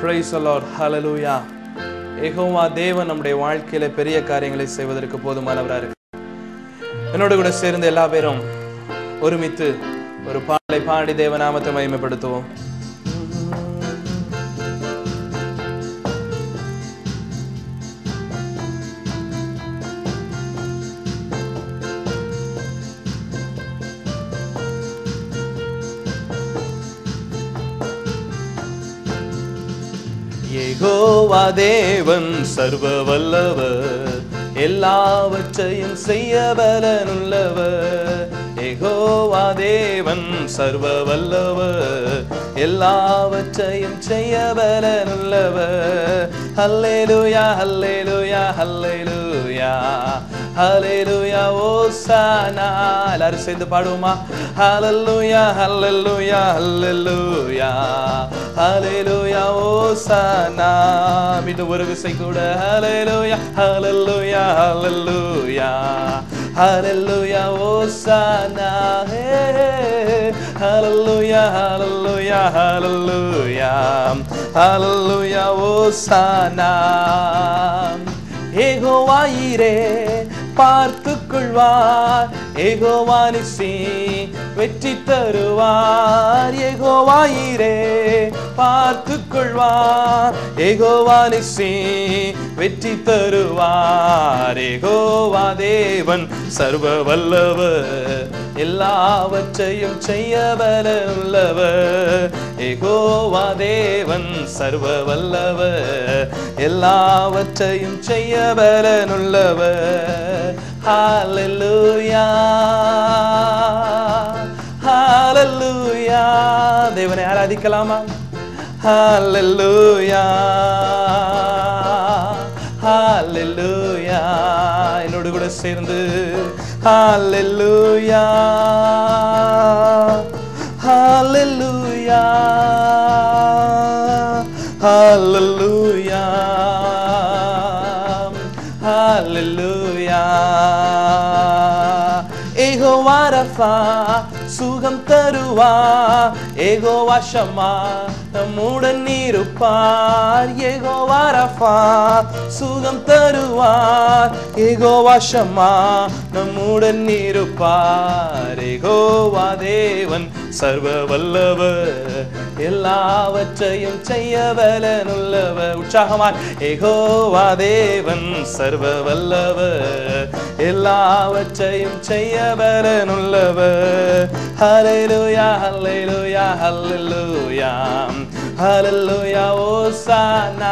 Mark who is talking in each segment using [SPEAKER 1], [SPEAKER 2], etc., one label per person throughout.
[SPEAKER 1] praise the lord hallelujah Jehovah தேவன் நம்முடைய வாழ்க்கையில பெரிய காரியங்களை செய்வதற்கு போதுமானவரா இருக்கு என்னோட கூட சேர்ந்து எல்லா பேரும் ஒருமித்து ஒரு பாடலை பாடி தேவநாமத்தை மகிமைப்படுத்துவோம் யெகோவா தேவன் சர்வ வல்லவர் எல்லாவற்றையும் செய்ய பலனுள்ளவர் யெகோவா தேவன் சர்வ வல்லவர் எல்லாவற்றையும் செய்ய பலனுள்ளவர் ஹல்லேலூயா ஹல்லேலூயா ஹல்லேலூயா ஹalleluya ஓசானா எல்லாரும் சேர்ந்து பாடுவோமா ஹalleluya ஹalleluya ஹalleluya ஹalleluya ஓசானா மீண்டும் ஒரு விசை கூட ஹalleluya ஹalleluya ஹalleluya ஹalleluya ஓசானா ஹalleluya ஹalleluya ஹalleluya ஹalleluya ஓசானா ஏகோவாயிரே பார்த்து கொள்வார் ஏகோவானிசி வெற்றி தருவார் ஏகோவாயிரே பார்த்து கொள்வார் ஏகோவானிசி வெற்றி தருவார் ஏகோவா தேவன் சர்வ வல்லவர் எல்லாவற்றையும் செய்ய வல்லவர் ஏகோவா தேவன் சர்வ வல்லவர் எல்லாவற்றையும் செய்ய பலனுள்ளவர் ஹalleluya ஹalleluya தேவனை ஆராதிக்கலாமா ஹalleluya ஹalleluya என்னோடு கூட சேர்ந்து ஹalleluya ஹalleluya ஹalleluya ஹalleluya ஏகோவா ரஃபா சுகம் தருவா ஏகோவா ஷமா நம்முடன் இருப்பார் ஏகோவா ரஃபா சுகம் தருவார் ஏகோவா ஷமா நம்முடன் இருப்பார் ஏகோவா தேவன் சர்வ வல்லவர் எல்லாவற்றையும் செய்ய பலனுள்ளவர் உற்சாகமாய் ஏகோவா தேவன் சர்வ வல்லவர் எல்லாவற்றையும் செய்ய பலனுள்ளவர் ஹalleluya ஹalleluya ஹalleluya ஹalleluya ஓசானா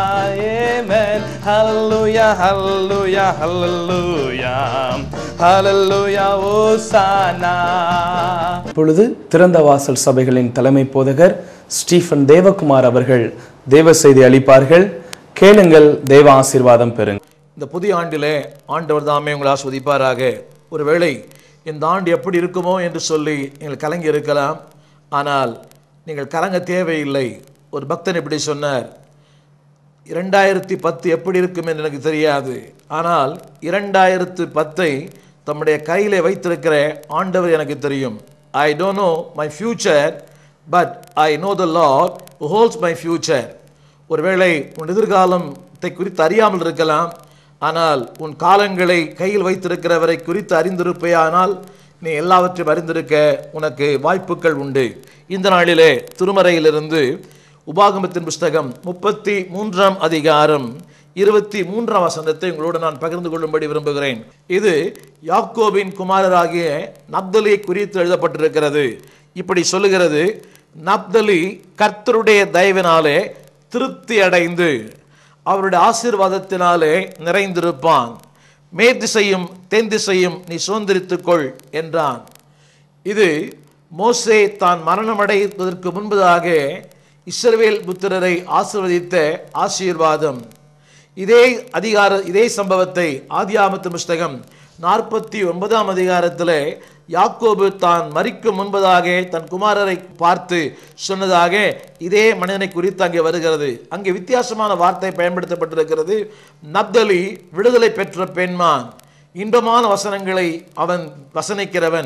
[SPEAKER 1] ஆமென் ஹalleluya ஹalleluya ஹalleluya ஹalleluya ஓசானா இப்பொழுது திறந்த வாசல் சபைகளின் தலைமை போதகர் ஸ்டீஃபன் தேவகுமார் அவர்கள் தேவ செய்தி அளிப்பார்கள் கேளுங்கள் தேவ ஆசீர்வாதம் பெறுங்கள்
[SPEAKER 2] இந்த புதிய ஆண்டிலே ஆண்டவர் தாமே உங்களை ஆஸ்வதிப்பாராக ஒருவேளை இந்த ஆண்டு எப்படி இருக்குமோ என்று சொல்லி நீங்கள் கலங்கி இருக்கலாம் ஆனால் நீங்கள் கலங்க தேவையில்லை ஒரு பக்தன் இப்படி சொன்னார் இரண்டாயிரத்தி பத்து எப்படி இருக்கும் என்று எனக்கு தெரியாது ஆனால் இரண்டாயிரத்து பத்தை தம்முடைய கையில் வைத்திருக்கிற ஆண்டவர் எனக்கு தெரியும் I don't know my future but I know the lord holds my future ஒருவேளை உன் எதிர்காலத்தை குறித்து அறியாமல் இருக்கலாம் ஆனால் உன் காலங்களை கையில் வைத்திருக்கிறவரை குறித்து அறிந்திருப்பேயானால் நீ எல்லாவற்றையும் அறிந்திருக்க உனக்கு வாய்ப்புகள் உண்டு இந்த நாளிலே திருமறையிலிருந்து உபாகமத்தின் புஸ்தகம் முப்பத்தி மூன்றாம் அதிகாரம் இருபத்தி மூன்றாம் வசனத்தை உங்களோடு நான் பகிர்ந்து கொள்ளும்படி விரும்புகிறேன் இது யாக்கோபின் குமாரராகிய நப்தலி குறித்து எழுதப்பட்டிருக்கிறது இப்படி சொல்லுகிறது நப்தலி கர்த்தருடைய தயவினாலே திருப்தி அடைந்து அவருடைய ஆசீர்வாதத்தினாலே நிறைந்திருப்பான் மேற்திசையும் தென் திசையும் நீ சுதந்திரித்துக்கொள் என்றான் இது மோசே தான் மரணமடைவதற்கு முன்பதாக இஸ்ரவேல் புத்திரரை ஆசீர்வதித்த ஆசீர்வாதம் இதே அதிகார இதே சம்பவத்தை ஆதியாமத்து புஸ்தகம் நாற்பத்தி ஒன்பதாம் அதிகாரத்தில் யாக்கோபு தான் மறிக்கும் முன்பதாக தன் குமாரரை பார்த்து சொன்னதாக இதே மனிதனை குறித்து அங்கே வருகிறது அங்கே வித்தியாசமான வார்த்தை பயன்படுத்தப்பட்டிருக்கிறது நப்தலி விடுதலை பெற்ற பெண்மான் இன்பமான வசனங்களை அவன் வசனிக்கிறவன்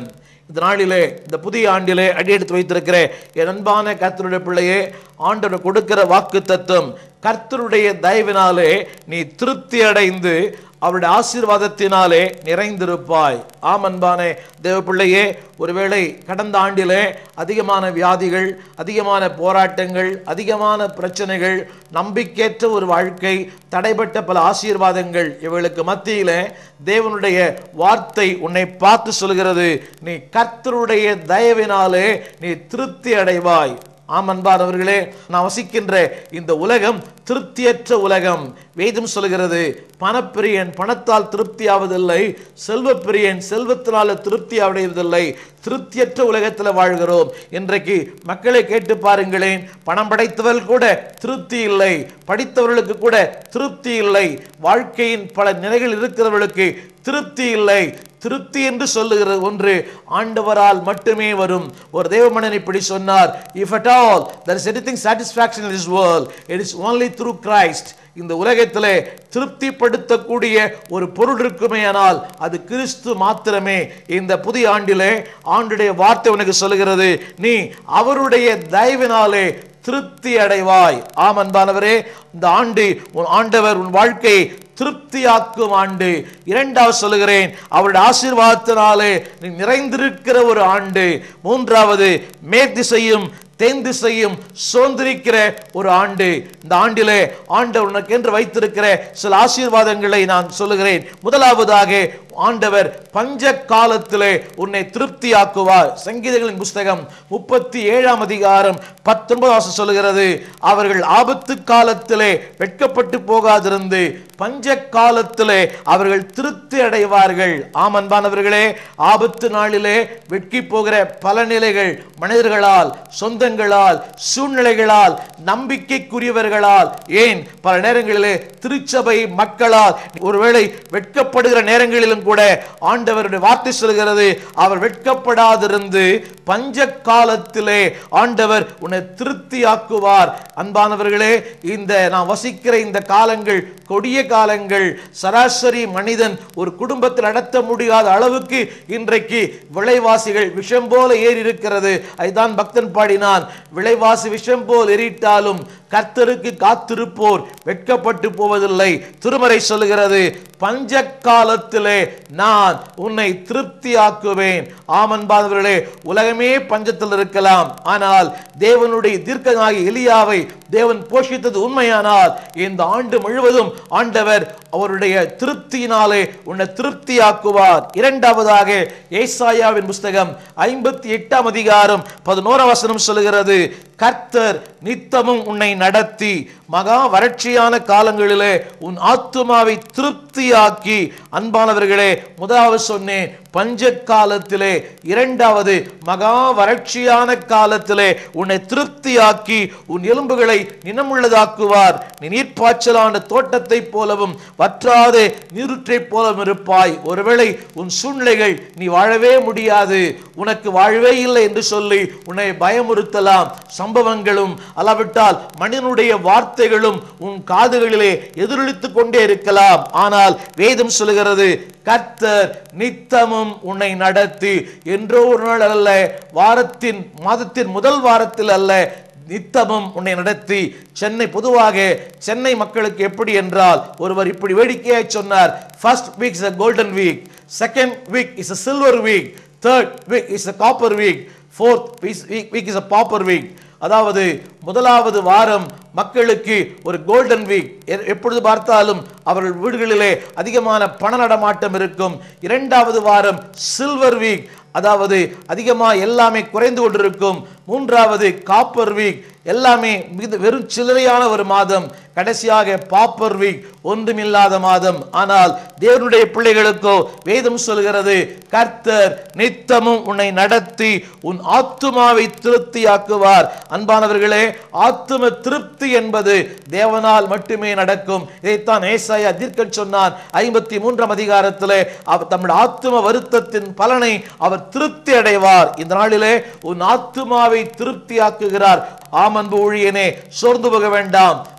[SPEAKER 2] இந்த நாளிலே இந்த புதிய ஆண்டிலே அடியெடுத்து வைத்திருக்கிற என் அன்பான கர்த்தருடைய பிள்ளையே ஆண்டவர் கொடுக்கிற வாக்கு தத்துவம் கர்த்தருடைய தயவினாலே நீ திருப்தி அடைந்து அவருடைய ஆசீர்வாதத்தினாலே நிறைந்திருப்பாய் ஆம் அன்பானே தேவ பிள்ளையே ஒருவேளை கடந்த ஆண்டிலே அதிகமான வியாதிகள் அதிகமான போராட்டங்கள் அதிகமான பிரச்சனைகள் நம்பிக்கையற்ற ஒரு வாழ்க்கை தடைப்பட்ட பல ஆசீர்வாதங்கள் இவர்களுக்கு மத்தியிலே தேவனுடைய வார்த்தை உன்னை பார்த்து சொல்கிறது நீ கர்த்தருடைய தயவினாலே நீ திருப்தி அடைவாய் ஆம் அன்பானவர்களே நான் வசிக்கின்ற இந்த உலகம் திருப்தியற்ற உலகம் வேதம் சொல்கிறது பணப்பிரியன் பணத்தால் திருப்தி ஆவதில்லை செல்வப்பிரியன் செல்வத்தினால திருப்தி அடைவதில்லை திருப்தியற்ற உலகத்தில் வாழ்கிறோம் இன்றைக்கு மக்களை கேட்டு பாருங்களேன் பணம் படைத்தவர்கள் கூட திருப்தி இல்லை படித்தவர்களுக்கு கூட திருப்தி இல்லை வாழ்க்கையின் பல நிலைகள் இருக்கிறவர்களுக்கு திருப்தி இல்லை திருப்தி என்று சொல்லுகிற ஒன்று ஆண்டவரால் மட்டுமே வரும் ஒரு தேவமனன் இப்படி சொன்னார் if at all there is anything satisfaction in this world it is only through Christ இந்த உலகத்திலே திருப்திப்படுத்தக்கூடிய ஒரு பொருள் இருக்குமேயானால் அது கிறிஸ்து மாத்திரமே இந்த புதிய ஆண்டிலே ஆண்டுடைய வார்த்தை உனக்கு சொல்லுகிறது நீ அவருடைய தயவினாலே திருப்தி அடைவாய் ஆம் அன்பானவரே இந்த ஆண்டு உன் ஆண்டவர் உன் வாழ்க்கையை திருப்தியாக்கும் ஆண்டு இரண்டாவது சொல்லுகிறேன் அவருடைய ஆசீர்வாதத்தினாலே நீ நிறைந்திருக்கிற ஒரு ஆண்டு மூன்றாவது மேற்திசையும் தென் திசையும் சுதந்திரிக்கிற ஒரு ஆண்டு இந்த ஆண்டிலே ஆண்டவர் உனக்கு என்று வைத்திருக்கிற சில ஆசீர்வாதங்களை நான் சொல்லுகிறேன் முதலாவதாக ஆண்டவர் பஞ்ச காலத்திலே உன்னை திருப்தியாக்குவார் சங்கீதங்களின் புஸ்தகம் முப்பத்தி ஏழாம் அதிகாரம் பத்தொன்பதாம் சொல்லுகிறது அவர்கள் ஆபத்து காலத்திலே வெட்கப்பட்டு போகாதிருந்து பஞ்ச காலத்திலே அவர்கள் திருப்தி அடைவார்கள் ஆம் அன்பானவர்களே ஆபத்து நாளிலே வெட்கி போகிற பல நிலைகள் மனிதர்களால் சொந்தங்களால் சூழ்நிலைகளால் நம்பிக்கைக்குரியவர்களால் ஏன் பல நேரங்களிலே திருச்சபை மக்களால் ஒருவேளை வெட்கப்படுகிற நேரங்களிலும் கூட ஆண்டவருடைய வார்த்தை சொல்கிறது அவர் வெட்கப்படாதிருந்து பஞ்ச காலத்திலே ஆண்டவர் உன்னை திருப்தியாக்குவார் அன்பானவர்களே இந்த நான் வசிக்கிற இந்த காலங்கள் கொடிய காலங்கள் சராசரி மனிதன் ஒரு குடும்பத்தில் நடத்த முடியாத அளவுக்கு இன்றைக்கு விலைவாசிகள் விஷம் போல ஏறி இருக்கிறது அதுதான் பக்தன் பாடினான் விலைவாசி விஷம் போல் எரிட்டாலும் கர்த்தருக்கு காத்திருப்போர் வெட்கப்பட்டு போவதில்லை திருமறை சொல்லுகிறது பஞ்ச காலத்திலே நான் உன்னை திருப்தியாக்குவேன் ஆமன்பாதவர்களே உலகமே பஞ்சத்தில் இருக்கலாம் ஆனால் தேவனுடைய தீர்க்கனாகி எலியாவை தேவன் போஷித்தது உண்மையானால் இந்த ஆண்டு முழுவதும் ஆண்டவர் அவருடைய திருப்தியினாலே உன்னை திருப்தியாக்குவார் இரண்டாவதாக ஏசாயாவின் புஸ்தகம் ஐம்பத்தி எட்டாம் அதிகாரம் பதினோராம் வசனம் சொல்லுகிறது கர்த்தர் நித்தமும் உன்னை நடத்தி மகா வறட்சியான காலங்களிலே உன் ஆத்துமாவை திருப்தியாக்கி அன்பானவர்களே முதலாவது சொன்னேன் பஞ்ச காலத்திலே இரண்டாவது மகா வறட்சியான காலத்திலே உன்னை திருப்தியாக்கி உன் எலும்புகளை நினமுள்ளதாக்குவார் நீ நீர்ப்பாய்ச்சலான தோட்டத்தை போலவும் வற்றாதே நீருற்றைப் போலவும் இருப்பாய் ஒருவேளை உன் சூழ்நிலைகள் நீ வாழவே முடியாது உனக்கு வாழ்வே இல்லை என்று சொல்லி உன்னை பயமுறுத்தலாம் சம்பவங்களும் அளவிட்டால் மனிதனுடைய வார்த்தைகளும் உன் காதுகளிலே எதிரொலித்துக் கொண்டே இருக்கலாம் ஆனால் வேதம் சொல்லுகிறது கர்த்தர் நித்தமும் உன்னை நடத்தி என்றோ ஒரு நாள் அல்ல வாரத்தின் மாதத்தின் முதல் வாரத்தில் அல்ல நித்தமும் உன்னை நடத்தி சென்னை பொதுவாக சென்னை மக்களுக்கு எப்படி என்றால் ஒருவர் இப்படி வேடிக்கையாய் சொன்னார் first week is a golden week second week is a silver week third week is a copper week fourth week is a pauper week அதாவது முதலாவது வாரம் மக்களுக்கு ஒரு கோல்டன் வீக் எப்பொழுது பார்த்தாலும் அவர்கள் வீடுகளிலே அதிகமான பண நடமாட்டம் இருக்கும் இரண்டாவது வாரம் சில்வர் வீக் அதாவது அதிகமாக எல்லாமே குறைந்து கொண்டிருக்கும் மூன்றாவது காப்பர் வீக் எல்லாமே மிக வெறும் சில்லறையான ஒரு மாதம் கடைசியாக பாப்பர் வீக் ஒன்றுமில்லாத மாதம் ஆனால் தேவனுடைய பிள்ளைகளுக்கோ வேதம் சொல்கிறது கர்த்தர் நித்தமும் உன்னை நடத்தி உன் ஆத்துமாவை திருப்தியாக்குவார் அன்பானவர்களே ஆத்தும திருப்தி என்பது தேவனால் மட்டுமே நடக்கும் இதைத்தான் ஏசாயா தீர்க்கன் சொன்னான் ஐம்பத்தி மூன்றாம் அதிகாரத்திலே அவர் தம்முடைய ஆத்தும வருத்தத்தின் பலனை அவர் திருப்தி அடைவார் இந்த நாளிலே உன் ஆத்துமாவை திருப்தியாக்குகிறார் ஆமன்பு ஊழியனே சோர்ந்து போக வேண்டாம்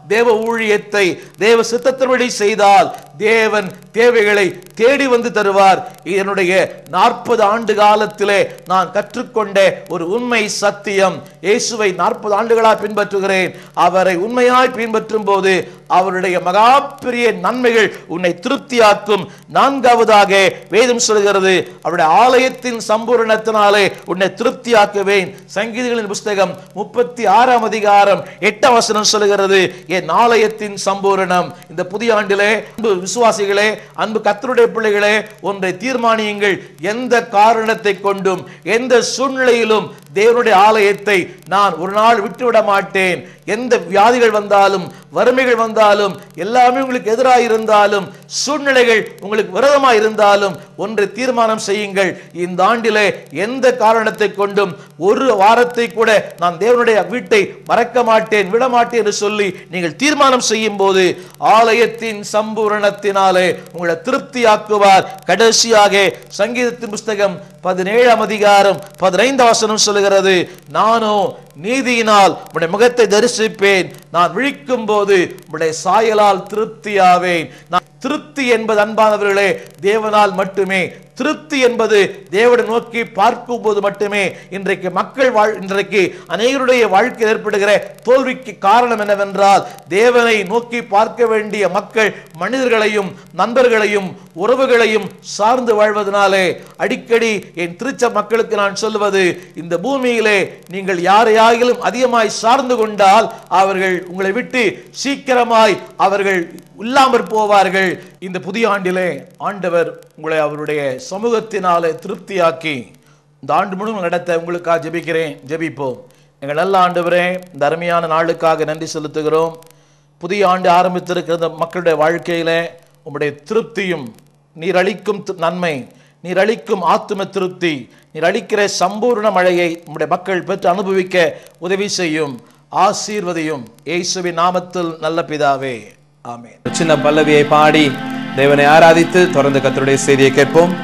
[SPEAKER 2] தேவ ஊழியத்தை தேவ சித்தத்தின்படி செய்தால் தேவன் தேவைகளை தேடி வந்து தருவார் என்னுடைய நாற்பது ஆண்டு காலத்திலே நான் கற்றுக்கொண்ட ஒரு உண்மை சத்தியம் இயேசுவை நாற்பது ஆண்டுகளாக பின்பற்றுகிறேன் அவரை உண்மையாய் பின்பற்றும் போது அவருடைய மகா பெரிய நன்மைகள் உன்னை திருப்தியாக்கும் நான்காவதாக வேதம் சொல்கிறது அவருடைய ஆலயத்தின் சம்பூரணத்தினாலே உன்னை திருப்தியாக்குவேன் சங்கீதங்களின் புஸ்தகம் முப்பத்தி ஆறாம் அதிகாரம் எட்டாம் வசனம் சொல்கிறது என் ஆலயத்தின் சம்பூரணம் இந்த புதிய ஆண்டிலே அன்பு விசுவாசிகளே அன்பு கத்தருடைய பிள்ளைகளே ஒன்றை தீர்மானியுங்கள் எந்த காரணத்தை கொண்டும் எந்த சூழ்நிலையிலும் தேவனுடைய ஆலயத்தை நான் ஒரு நாள் விட்டுவிட மாட்டேன் எந்த வியாதிகள் வந்தாலும் வறுமைகள் வந்தாலும் எல்லாமே உங்களுக்கு எதிராக இருந்தாலும் சூழ்நிலைகள் உங்களுக்கு விரோதமாக இருந்தாலும் ஒன்றை தீர்மானம் செய்யுங்கள் இந்த ஆண்டிலே எந்த காரணத்தை கொண்டும் ஒரு வாரத்தை கூட நான் தேவனுடைய வீட்டை மறக்க மாட்டேன் விட மாட்டேன் என்று சொல்லி நீங்கள் தீர்மானம் செய்யும் போது ஆலயத்தின் சம்பூரணத்தினாலே உங்களை திருப்தியாக்குவார் கடைசியாக சங்கீதத்தின் புஸ்தகம் பதினேழாம் அதிகாரம் பதினைந்து வசனம் சொல்லுகிறது நானோ நீதியினால் உடைய முகத்தை தரிசிப்பேன் நான் விழிக்கும் போது உடைய சாயலால் திருப்தியாவேன் நான் திருப்தி என்பது அன்பானவர்களே தேவனால் மட்டுமே திருப்தி என்பது தேவனை நோக்கி பார்க்கும் போது மட்டுமே இன்றைக்கு மக்கள் வாழ் இன்றைக்கு அநேகருடைய வாழ்க்கையில் ஏற்படுகிற தோல்விக்கு காரணம் என்னவென்றால் தேவனை நோக்கி பார்க்க வேண்டிய மக்கள் மனிதர்களையும் நண்பர்களையும் உறவுகளையும் சார்ந்து வாழ்வதனாலே அடிக்கடி என் திருச்ச மக்களுக்கு நான் சொல்வது இந்த பூமியிலே நீங்கள் யாரையாகிலும் அதிகமாய் சார்ந்து கொண்டால் அவர்கள் உங்களை விட்டு சீக்கிரமாய் அவர்கள் இல்லாமற் போவார்கள் இந்த புதிய ஆண்டிலே ஆண்டவர் உங்களை அவருடைய சமூகத்தினாலே திருப்தியாக்கி இந்த ஆண்டு முழுவதும் நடத்த உங்களுக்காக ஜெபிக்கிறேன் ஜெபிப்போம் எங்கள் நல்ல ஆண்டவரே இந்த அருமையான நாளுக்காக நன்றி செலுத்துகிறோம் புதிய ஆண்டு ஆரம்பித்திருக்கிற இந்த மக்களுடைய வாழ்க்கையிலே உம்முடைய திருப்தியும் நீர் அளிக்கும் தி- நன்மை நீர் அளிக்கும் ஆத்தும திருப்தி நீர் அளிக்கிற சம்பூர்ண மழையை உம்முடைய மக்கள் பெற்று அனுபவிக்க உதவி செய்யும் ஆசீர்வதியும் இயேசுவின் நாமத்தில் நல்ல பிதாவே ஆமென்
[SPEAKER 1] ஒரு சின்ன பல்லவியை பாடி தேவனை ஆராதித்து தொடர்ந்து கத்தருடைய செய்தியை கேட்போம்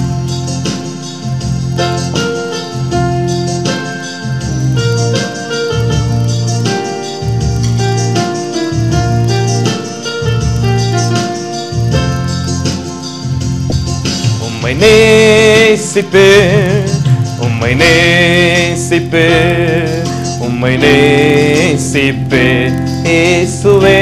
[SPEAKER 1] உம்மை நேசிப்பேன் உம்மை நேசிப்பேன் உம்மை நேசிப்பேன் இயேசுவே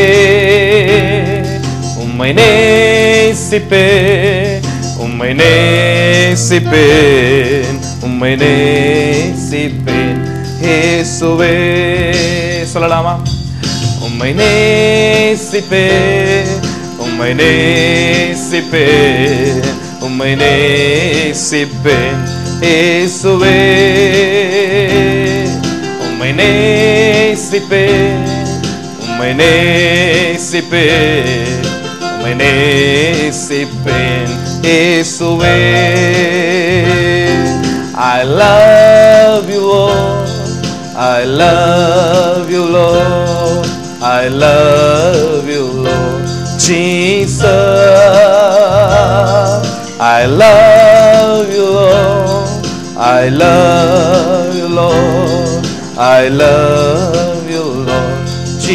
[SPEAKER 1] உம்மை நேசிப்பேன் உம்மை நேசிப்பேன் உம்மை நேசிப்பேன் இயேசுவே சொல்லலாமா உம்மை நேசிப்பேன் உம்மை நேசிப்பேன் உம்மை நேசிப்பேன் இயேசுவே உம்மை நேசிப்பேன் உம்மை நேசிப்பேன் உம்மை நேசிப்பேன் இயேசுவே I love you Lord I love you Lord I love you Lord Jesus I love you Lord I love you Lord I love you Lord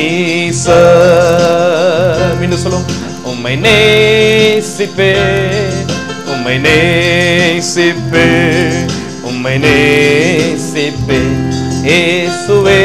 [SPEAKER 1] Jesus மீண்டும் சொல்லும் உம்மை நேசிப்பேன் உம்மை நேசிப்பேன் உம்மை நேசிப்பேன் இயேசுவே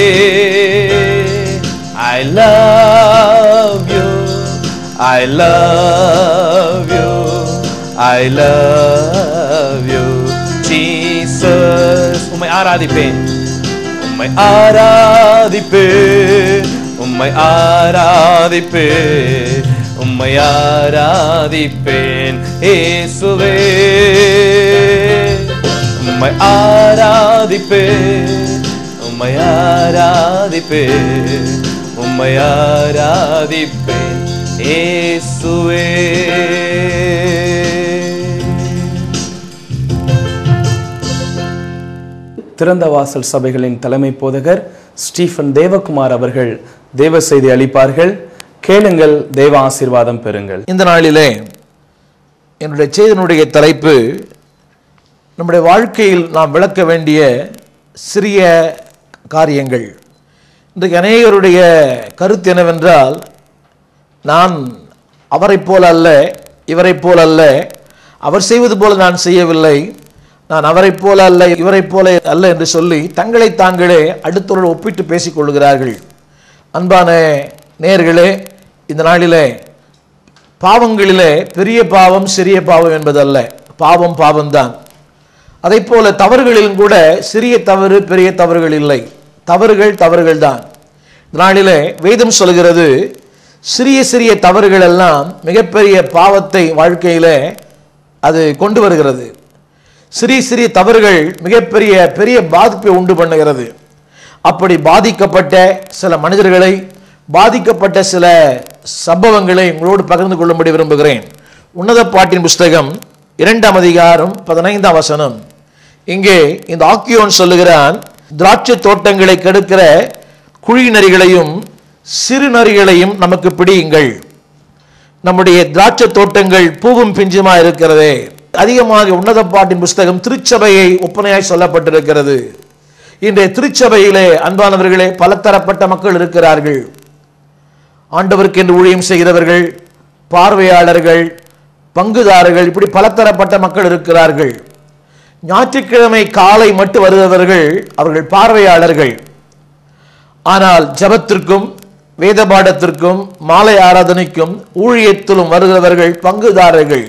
[SPEAKER 1] I love you I love you I love you Jesus உம்மை ஆராதிப்பேன் உம்மை ஆராதிப்பேன் உம்மை ஆராதிப்பேன் உம்மை ஆராதிப்பேன் இயேசுவே உம்மை ஆராதிப்பேன் உம்மை ஆராதிப்பேன் உம்மை ஆராதிப்பேன் இயேசுவே திறந்த வாசல் சபைகளின் தலைமை போதகர் ஸ்டீஃபன் தேவகுமார் அவர்கள் தேவ செய்தி அளிப்பார்கள் கேளுங்கள் தேவ ஆசீர்வாதம் பெறுங்கள்
[SPEAKER 2] இந்த நாளிலே என்னுடைய செய்தியினுடைய தலைப்பு நம்முடைய வாழ்க்கையில் நாம் விளக்க வேண்டிய சிறிய காரியங்கள் இன்றைக்கு அநேகருடைய கருத்து என்னவென்றால் நான் அவரைப் போல அல்ல இவரைப் போல அல்ல அவர் செய்வது போல நான் செய்யவில்லை நான் அவரைப் போல அல்ல இவரைப் போல அல்ல என்று சொல்லி தங்களை தாங்களே அடுத்தவரோடு ஒப்பிட்டு பேசிக் கொள்கிறார்கள் அன்பான நேயர்களே இந்த நாளிலே பாவங்களிலே பெரிய பாவம் சிறிய பாவம் என்பதல்ல பாவம் பாவம்தான் அதை போல தவறுகளிலும் கூட சிறிய தவறு பெரிய தவறுகள் இல்லை தவறுகள் தவறுகள் தான் நாளிலே வேதம் சொல்கிறது சிறிய சிறிய தவறுகள் எல்லாம் மிகப்பெரிய பாவத்தை வாழ்க்கையிலே அது கொண்டு வருகிறது சிறிய சிறிய தவறுகள் மிகப்பெரிய பெரிய பாதிப்பை உண்டு பண்ணுகிறது அப்படி பாதிக்கப்பட்ட சில மனிதர்களை பாதிக்கப்பட்ட சில சம்பவங்களை உங்களோடு பகிர்ந்து கொள்ளும்படி விரும்புகிறேன் உன்னத பாட்டின் புஸ்தகம் இரண்டாம் அதிகாரம் பதினைந்தாம் வசனம் இங்கே இந்த ஆக்கியோன் சொல்லுகிறான் திராட்சை தோட்டங்களை கெடுக்கிற குழி நரிகளையும் சிறு நரிகளையும் நமக்கு பிடியுங்கள் நம்முடைய திராட்சை தோட்டங்கள் பூவும் பிஞ்சுமா இருக்கிறதே அதிகமாக உன்னத பாட்டின் புஸ்தகம் திருச்சபையை ஒப்பனையாய் சொல்லப்பட்டிருக்கிறது இன்றைய திருச்சபையிலே அன்பானவர்களே பலதரப்பட்ட மக்கள் இருக்கிறார்கள் ஆண்டவருக்கு என்று ஊழியம் செய்கிறவர்கள் பார்வையாளர்கள் பங்குதாரர்கள் இப்படி பலதரப்பட்ட மக்கள் இருக்கிறார்கள் ஞாயிற்றுக்கிழமை காலை மட்டும் வருபவர்கள் அவர்கள் பார்வையாளர்கள் ஆனால் ஜபத்திற்கும் வேத பாடத்திற்கும் மாலை ஆராதனைக்கும் ஊழியத்திலும் வருகிறவர்கள் பங்குதாரர்கள்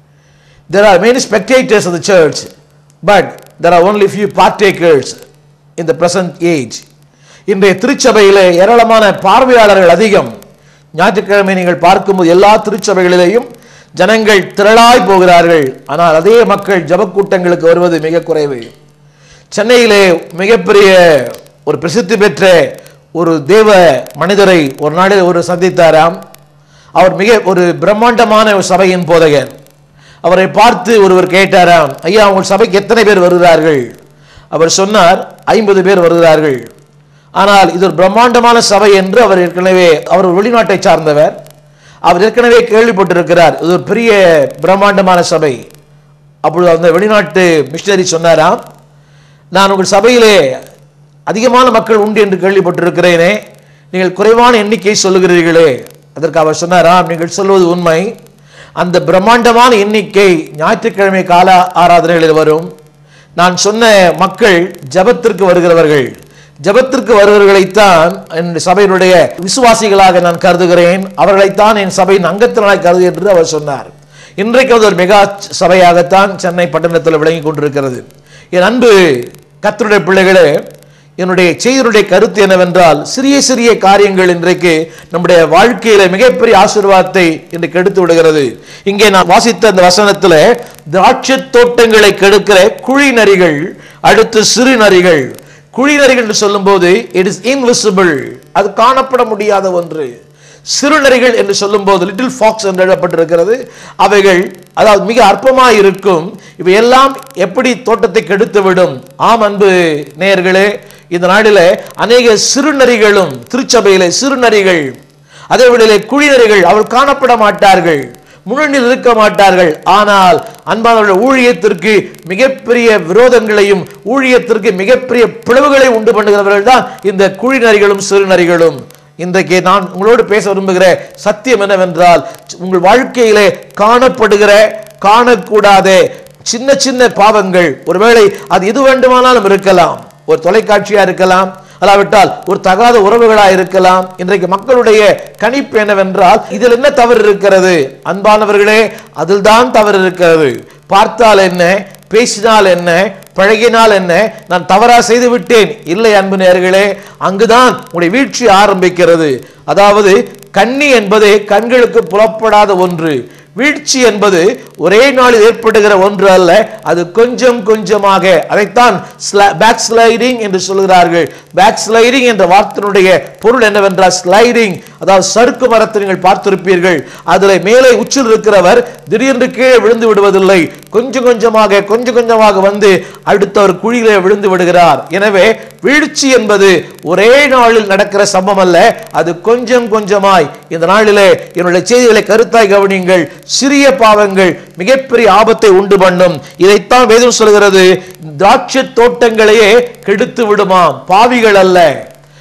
[SPEAKER 2] there are many spectators of the church but there are only few partakers in the present age இன்றைய திருச்சபையிலே ஏராளமான பார்வையாளர்கள் அதிகம் ஞாயிற்றுக்கிழமை நீங்கள் பார்க்கும்போது எல்லா திருச்சபைகளிலேயும் ஜனங்கள் திரளாய் போகிறார்கள் ஆனால் அதே மக்கள் ஜபக்கூட்டங்களுக்கு வருவது மிக குறைவு சென்னையிலே மிகப்பெரிய ஒரு பிரசித்தி பெற்ற ஒரு தேவ மனிதரை ஒரு நாளில் ஒரு சந்தித்தாராம் அவர் மிக ஒரு பிரம்மாண்டமான ஒரு சபையின் போதகர் அவரை பார்த்து ஒருவர் கேட்டாராம் ஐயா உங்கள் சபைக்கு எத்தனை பேர் வருகிறார்கள் அவர் சொன்னார் ஐம்பது பேர் வருகிறார்கள் ஆனால் இது ஒரு பிரம்மாண்டமான சபை என்று அவர் ஏற்கனவே அவர் ஒரு வெளிநாட்டை சார்ந்தவர் அவர் ஏற்கனவே கேள்விப்பட்டிருக்கிறார் இது ஒரு பெரிய பிரம்மாண்டமான சபை அப்பொழுது அந்த வெளிநாட்டு மிஷினரி சொன்னாராம் நான் உங்கள் சபையிலே அதிகமான மக்கள் உண்டு என்று கேள்விப்பட்டிருக்கிறேனே நீங்கள் குறைவான எண்ணிக்கை சொல்லுகிறீர்களே அதற்கு அவர் சொன்னாராம் நீங்கள் சொல்வது உண்மை அந்த பிரம்மாண்டமான எண்ணிக்கை ஞாயிற்றுக்கிழமை கால ஆராதனைகளில் வரும் நான் சொன்ன மக்கள் ஜபத்திற்கு வருகிறவர்கள் ஜபத்திற்கு வருபவர்களைத்தான் என் சபையினுடைய விசுவாசிகளாக நான் கருதுகிறேன் அவர்களைத்தான் என் சபையின் அங்கத்தினராய் கருது என்று அவர் சொன்னார் இன்றைக்கு அது ஒரு மெகா சபையாகத்தான் சென்னை பட்டணத்தில் விளங்கி கொண்டிருக்கிறது என் அன்பு கத்தருடைய பிள்ளைகளே என்னுடைய செய்தியுடைய கருத்து என்னவென்றால் சிறிய சிறிய காரியங்கள் இன்றைக்கு நம்முடைய வாழ்க்கையில மிகப்பெரிய ஆசீர்வாதத்தை இன்றைக்கு எடுத்து விடுகிறது இங்கே நான் வாசித்த அந்த வசனத்துல திராட்சை தோட்டங்களை கெடுக்கிற குழி நரிகள் அடுத்து சிறு நரிகள் குழி நரிகள் என்று சொல்லும்போது இட் இஸ் இன்விசிபிள் அது காணப்பட முடியாத ஒன்று சிறுநரிகள் என்று சொல்லும்போது லிட்டில் ஃபாக்ஸ் என்று எழுதப்பட்டிருக்கிறது அவைகள் அதாவது மிக அற்பமாய் இருக்கும் இவையெல்லாம் எப்படி தோட்டத்தை கெடுத்து விடும் ஆம் அன்பு நேயர்களே இந்த நாளிலே அநேக சிறுநரிகளும் திருச்சபையிலே சிறுநரிகள் அதே வேளையிலே குழிநரிகள் அவள் காணப்பட மாட்டார்கள் முன்னணியில் இருக்க மாட்டார்கள் ஆனால் அன்பானவர்கள் ஊழியத்திற்கு மிகப்பெரிய விரோதங்களையும் ஊழியத்திற்கு மிகப்பெரிய பிளவுகளை உண்டு பண்ணுகிறவர்கள் தான் இந்த குழிநரிகளும் சிறுநரிகளும் இன்றைக்கு நான் உங்களோடு பேச விரும்புகிற சத்தியம் என்னவென்றால் உங்கள் வாழ்க்கையிலே காணப்படுகிற காணக்கூடாத சின்ன சின்ன பாவங்கள் ஒருவேளை அது எது வேண்டுமானாலும் இருக்கலாம் ஒரு தொலைக்காட்சியா இருக்கலாம் அல்லாவிட்டால் ஒரு தகாத உறவுகளா இருக்கலாம் இன்றைக்கு மக்களுடைய கணிப்பு என்னவென்றால் இதில் என்ன தவறு இருக்கிறது அன்பானவர்களே அதில் தான் தவறு இருக்கிறது பார்த்தால் என்ன பேசினால் என்ன பழகினால் என்ன நான் தவறா செய்து விட்டேன் இல்லை அன்பு நேர்களே அங்குதான் உங்களுடைய வீழ்ச்சி ஆரம்பிக்கிறது அதாவது கண்ணி என்பது கண்களுக்கு புலப்படாத ஒன்று வீழ்ச்சி என்பது ஒரே நாளில் ஏற்படுகிற ஒன்று அல்ல அது கொஞ்சம் கொஞ்சமாக அதைத்தான் பேக் ஸ்லைடிங் என்று சொல்கிறார்கள் பேக் ஸ்லைடிங் என்ற வார்த்தையினுடைய பொருள் என்னவென்றால் ஸ்லைடிங் அதாவது சறுக்கு மரத்தை நீங்கள் பார்த்திருப்பீர்கள் அதில் மேலே உச்சில் இருக்கிறவர் திடீர்னு கீழே விழுந்து விடுவதில்லை கொஞ்சம் கொஞ்சமாக கொஞ்சம் கொஞ்சமாக வந்து அடுத்த ஒரு குழியிலே விழுந்து விடுகிறார் எனவே வீழ்ச்சி என்பது ஒரே நாளில் நடக்கிற சம்பவம் அல்ல அது கொஞ்சம் கொஞ்சமாய் இந்த நாளிலே என்னுடைய செய்திகளை கருத்தாய் கவனியுங்கள் சிறிய பாவங்கள் மிகப்பெரிய ஆபத்தை உண்டு பண்ணும் இதைத்தான் வேதம் சொல்கிறது திராட்சை தோட்டங்களையே கெடுத்து விடுமாம் பாவிகள் அல்ல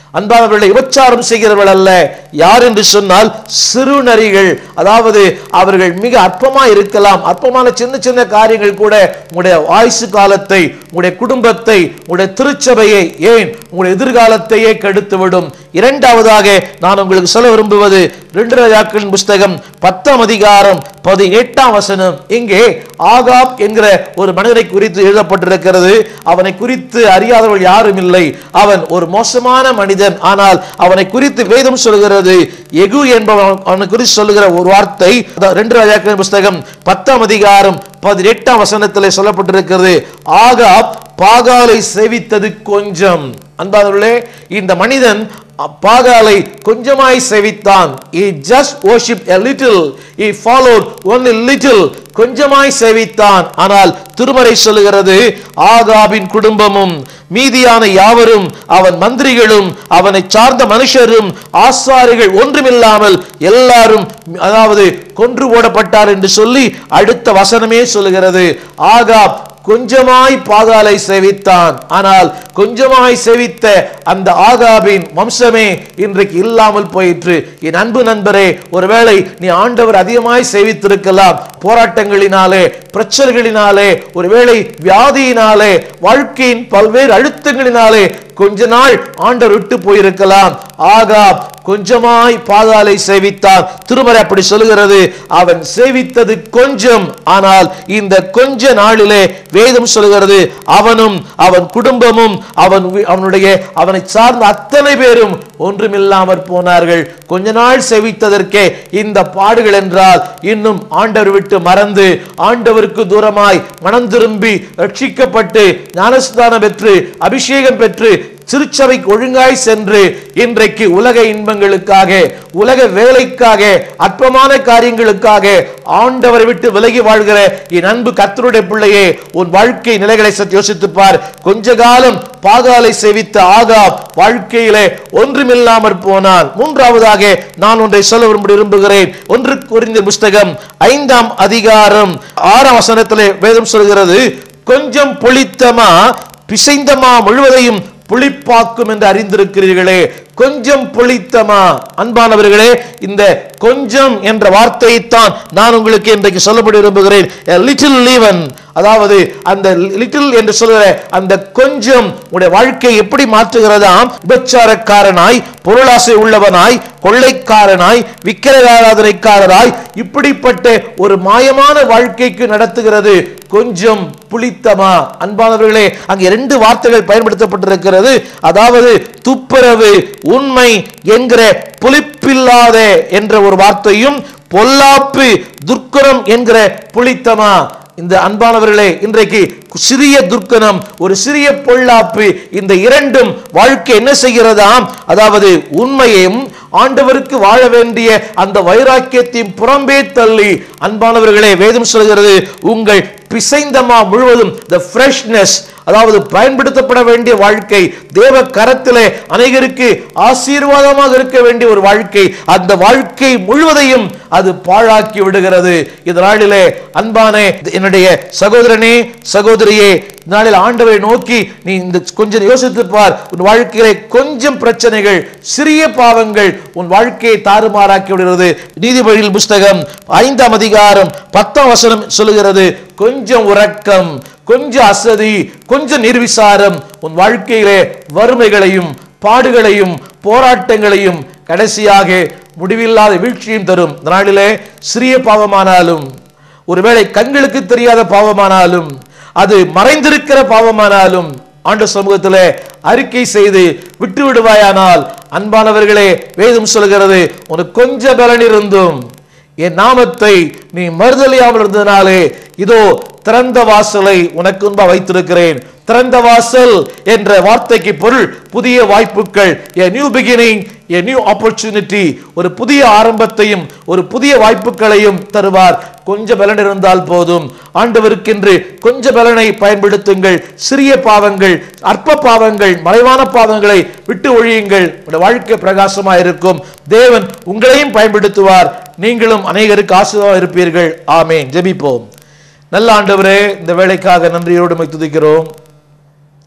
[SPEAKER 2] அன்பானவர்களை விபச்சாரம் செய்கிறவர்கள் அல்ல யார் என்று சொன்னால் சிறுநரிகள் அதாவது அவர்கள் மிக அற்பமா இருக்கலாம் அற்பமான சின்ன சின்ன காரியங்கள் கூட உங்களுடைய ஆயுசு காலத்தை உங்களுடைய குடும்பத்தை உங்களுடைய திருச்சபையை ஏன் உங்களுடைய எதிர்காலத்தையே கெடுத்துவிடும் இரண்டாவதாக நான் உங்களுக்கு சொல்ல விரும்புவது ரெண்டு ராஜாக்களின் புஸ்தகம் பத்தாம் அதிகாரம் பதினெட்டாம் வசனம் இங்கே ஆகாப் என்கிற ஒரு மனிதனை குறித்து எழுதப்பட்டிருக்கிறது அவனை குறித்து அறியாதவர்கள் யாரும் இல்லை அவன் ஒரு மோசமான மனிதன் ஆனால் அவனை குறித்து வேதம் சொல்கிறது எகு என்பவன் அவனை குறித்து சொல்லுகிற ஒரு வார்த்தை அதாவது ரெண்டு ராஜாக்களின் புஸ்தகம் பத்தாம் அதிகாரம் பதினெட்டாம் வசனத்தில் சொல்லப்பட்டிருக்கிறது ஆகாப் பாகாலை சேவித்தது கொஞ்சம் அன்பானவர்களே இந்த மனிதன் பாகாலை கொஞ்சமாய் சேவித்தான் he just worshiped a little he followed only little கொஞ்சமாய் சேவித்தான் ஆனால் திருமறை சொல்லுகிறது ஆகாபின் குடும்பமும் மீதியான யாவரும் அவன் மந்திரிகளும் அவனை சார்ந்த மனுஷரும் ஆசாரிகள் ஒன்றுமில்லாமல் எல்லாரும் அதாவது கொன்று போடப்பட்டார் என்று சொல்லி அடுத்த வசனமே சொல்லுகிறது ஆகாப் கொஞ்சமாய் பாகாலை சேவித்தான் ஆனால் கொஞ்சமாய் சேவித்த அந்த ஆகாபின் வம்சமே இன்றைக்கு இல்லாமல் போயிற்று என் அன்பு நண்பரே ஒருவேளை நீ ஆண்டவர் அதிகமாய் சேவித்திருக்கலாம் போராட்டங்களினாலே பிரச்சனைகளினாலே ஒருவேளை வியாதியினாலே வாழ்க்கையின் பல்வேறு அழுத்தங்களினாலே கொஞ்ச நாள் ஆண்டவர் விட்டு போயிருக்கலாம் ஆகாப் கொஞ்சமாய் பாகாலை சேவித்தான் திருமறை அப்படி சொல்லுகிறது அவன் சேவித்தது கொஞ்சம் ஆனால் இந்த கொஞ்ச நாளிலே வேதம் சொல்லுகிறது அவனும் அவன் குடும்பமும் அவன் வி- அவனுடைய அவனை சார்ந்த அத்தனை பேரும் ஒன்றுமில்லாமற் போனார்கள் கொஞ்ச நாள் சேவித்ததற்கே இந்த பாடுகள் என்றால் இன்னும் ஆண்டவர் விட்டு மறந்து ஆண்டவருக்கு தூரமாய் மனம் திரும்பி ரட்சிக்கப்பட்டு ஞானஸ்தானம் பெற்று அபிஷேகம் பெற்று திருச்சபைக்கு ஒழுங்காய் சென்று இன்றைக்கு உலக இன்பங்களுக்காக உலக வேலைக்காக அற்பமான காரியங்களுக்காக ஆண்டவரை விட்டு விலகி வாழ்கிற என் அன்பு கர்த்தருடைய பிள்ளையே உன் வாழ்க்கை நிலைகளை சற்று யோசித்துப் பார் கொஞ்ச காலம் பாகாலை சேவித்த ஆகாப் வாழ்க்கையிலே ஒன்றுமில்லாமற் போனான் மூன்றாவதாக நான் ஒன்றை சொல்ல விரும்ப விரும்புகிறேன் ஒன்று குறிந்த புஸ்தகம் ஐந்தாம் அதிகாரம் ஆறாம் வசனத்திலே வேதம் சொல்கிறது கொஞ்சம் புளித்தமா பிசைந்தமா முழுவதையும் புளிப்பாக்கும் என்று அறிந்திருக்கிறீர்களே கொஞ்சம் புளித்தமா அன்பானவர்களே இந்த கொஞ்சம் என்ற வார்த்தையைத்தான் நான் உங்களுக்கு இன்றைக்கு சொல்லப்பட விரும்புகிறேன் லிட்டில் லீவன் அதாவது அந்த லிட்டில் என்று சொல்கிற அந்த கொஞ்சம் உடைய வாழ்க்கை எப்படி மாற்றுகிறதாம் விபச்சாரக்காரனாய் பொருளாசை உள்ளவனாய் கொள்ளைக்காரனாய் விக்கிரகாராதனைக்காரராய் இப்படிப்பட்ட ஒரு மாயமான வாழ்க்கைக்கு நடத்துகிறது கொஞ்சம் புளித்தமா அன்பானவர்களே அங்கே இரண்டு வார்த்தைகள் பயன்படுத்தப்பட்டிருக்கிறது அதாவது துப்புரவு உண்மை என்கிற புளிப்பில்லாத என்ற ஒரு வார்த்தையும் பொல்லாப்பு துர்க்குணம் என்கிற புளித்தமா இந்த அன்பானவர்களே இன்றைக்கு சிறிய துர்க்கணம் ஒரு சிறிய பொல்லாப்பு இந்த இரண்டும் வாழ்க்கை என்ன செய்கிறதாம் அதாவது உண்மையையும் ஆண்டவருக்கு வாழ வேண்டிய அந்த வைராக்கியத்தையும் புறம்பே தள்ளி அன்பானவர்களே வேதம் சொல்கிறது உங்கள் பிசைந்தமா முழுவதும் the freshness அதாவது பயன்படுத்தப்பட வேண்டிய வாழ்க்கை தேவ கரத்திலே அநேகருக்கு ஆசீர்வாதமாக இருக்க வேண்டிய ஒரு வாழ்க்கை அந்த வாழ்க்கை முழுவதையும் அது பாழாக்கி விடுகிறது இந்த நாளிலே அன்பானே என்னுடைய சகோதரனே சகோதரியே இந்த நாளில் ஆண்டவரை நோக்கி நீ இந்த கொஞ்சம் யோசித்து பார் உன் வாழ்க்கையிலே கொஞ்சம் பிரச்சனைகள் சிறிய பாவங்கள் உன் வாழ்க்கையை தாறுமாறாக்கி விடுகிறது நீதிபதிகள் புஸ்தகம் ஐந்தாம் அதிகாரம் பத்தாம் வசனம் சொல்லுகிறது கொஞ்சம் உறக்கம் கொஞ்சம் அசதி கொஞ்சம் நிர்விசாரம் உன் வாழ்க்கையிலே வறுமைகளையும் பாடுகளையும் போராட்டங்களையும் கடைசியாக முடிவில்லாத வீழ்ச்சியும் தரும் இந்த நாளிலே சிறிய பாவமானாலும் ஒருவேளை கண்களுக்கு தெரியாத பாவமானாலும் அது மறைந்திருக்கிற பாவமானாலும் ஆண்டு சமூகத்திலே அறிக்கை செய்து விட்டு விடுவாயானால் அன்பானவர்களே வேதம் சொல்கிறது உனக்கு கொஞ்சம் பலன் இருந்தும் என் நாமத்தை நீ மறுதலியாமல் இருந்ததினாலே இதோ திறந்த வாசலை உனக்கு முன்பா வைத்திருக்கிறேன் திறந்த வாசல் என்ற வார்த்தைக்கு பொருள் புதிய வாய்ப்புகள் a new beginning a new opportunity ஒரு புதிய ஆரம்பத்தையும் ஒரு புதிய வாய்ப்புகளையும் தருவார் கொஞ்ச பலன் இருந்தால் போதும் ஆண்டவருக்கென்று கொஞ்ச பலனை பயன்படுத்துங்கள் சிறிய பாவங்கள் அற்ப பாவங்கள் மறைவான பாவங்களை விட்டு ஒழியுங்கள் உங்களுடைய வாழ்க்கை பிரகாசமா இருக்கும் தேவன் உங்களையும் பயன்படுத்துவார் நீங்களும் அநேகருக்கு ஆசீர்வாதம் இருப்பீர்கள் ஆமேன் ஜெபிப்போம் நல்ல ஆண்டவரே இந்த வேலைக்காக நன்றியோடு உம்மை துதிக்கிறோம்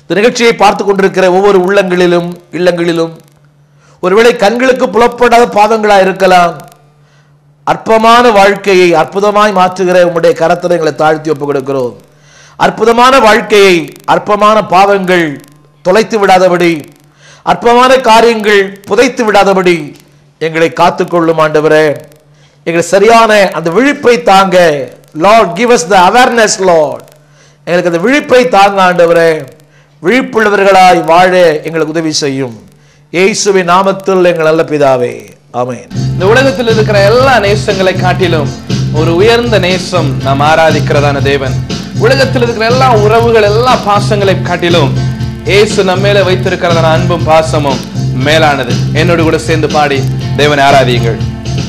[SPEAKER 2] இந்த நிகழ்ச்சியை பார்த்து கொண்டிருக்கிற ஒவ்வொரு உள்ளங்களிலும் இல்லங்களிலும் ஒருவேளை கண்களுக்கு புலப்படாத பாவங்களாக இருக்கலாம் அற்பமான வாழ்க்கையை அற்புதமாய் மாற்றுகிற உம்முடைய கரத்தில் எங்களை தாழ்த்தி ஒப்புக் கொடுக்கிறோம் அற்புதமான வாழ்க்கையை அற்பமான பாவங்கள் தொலைத்து விடாதபடி அற்பமான காரியங்கள் புதைத்து விடாதபடி எங்களை காத்துக்கொள்ளும் ஆண்டவரே எங்களை சரியான அந்த விழிப்பை தாங்க lord give us the awareness lord எங்களுக்கு அந்த விழிப்பை தாங்க ஆண்டவரே விழிப்புள்ளவர்களாய் வாழ எங்களுக்கு உதவி செய்யும் இயேசுவின் நாமத்தில் எங்கள் நல்ல பிதாவே ஆமென்
[SPEAKER 1] இந்த உலகத்தில் இருக்கிற எல்லா நேசங்களை காட்டிலும் ஒரு உயர்ந்த நேசம் நாம் ஆராதிக்கிறதான தேவன் உலகத்தில் இருக்கிற எல்லா உறவுகள் எல்லா பாசங்களை காட்டிலும் இயேசு நம்ம மேல வைத்திருக்கிறதான அன்பும் பாசமும் மேலானது என்னோடு கூட சேர்ந்து பாடி தேவனை ஆராதியுங்கள்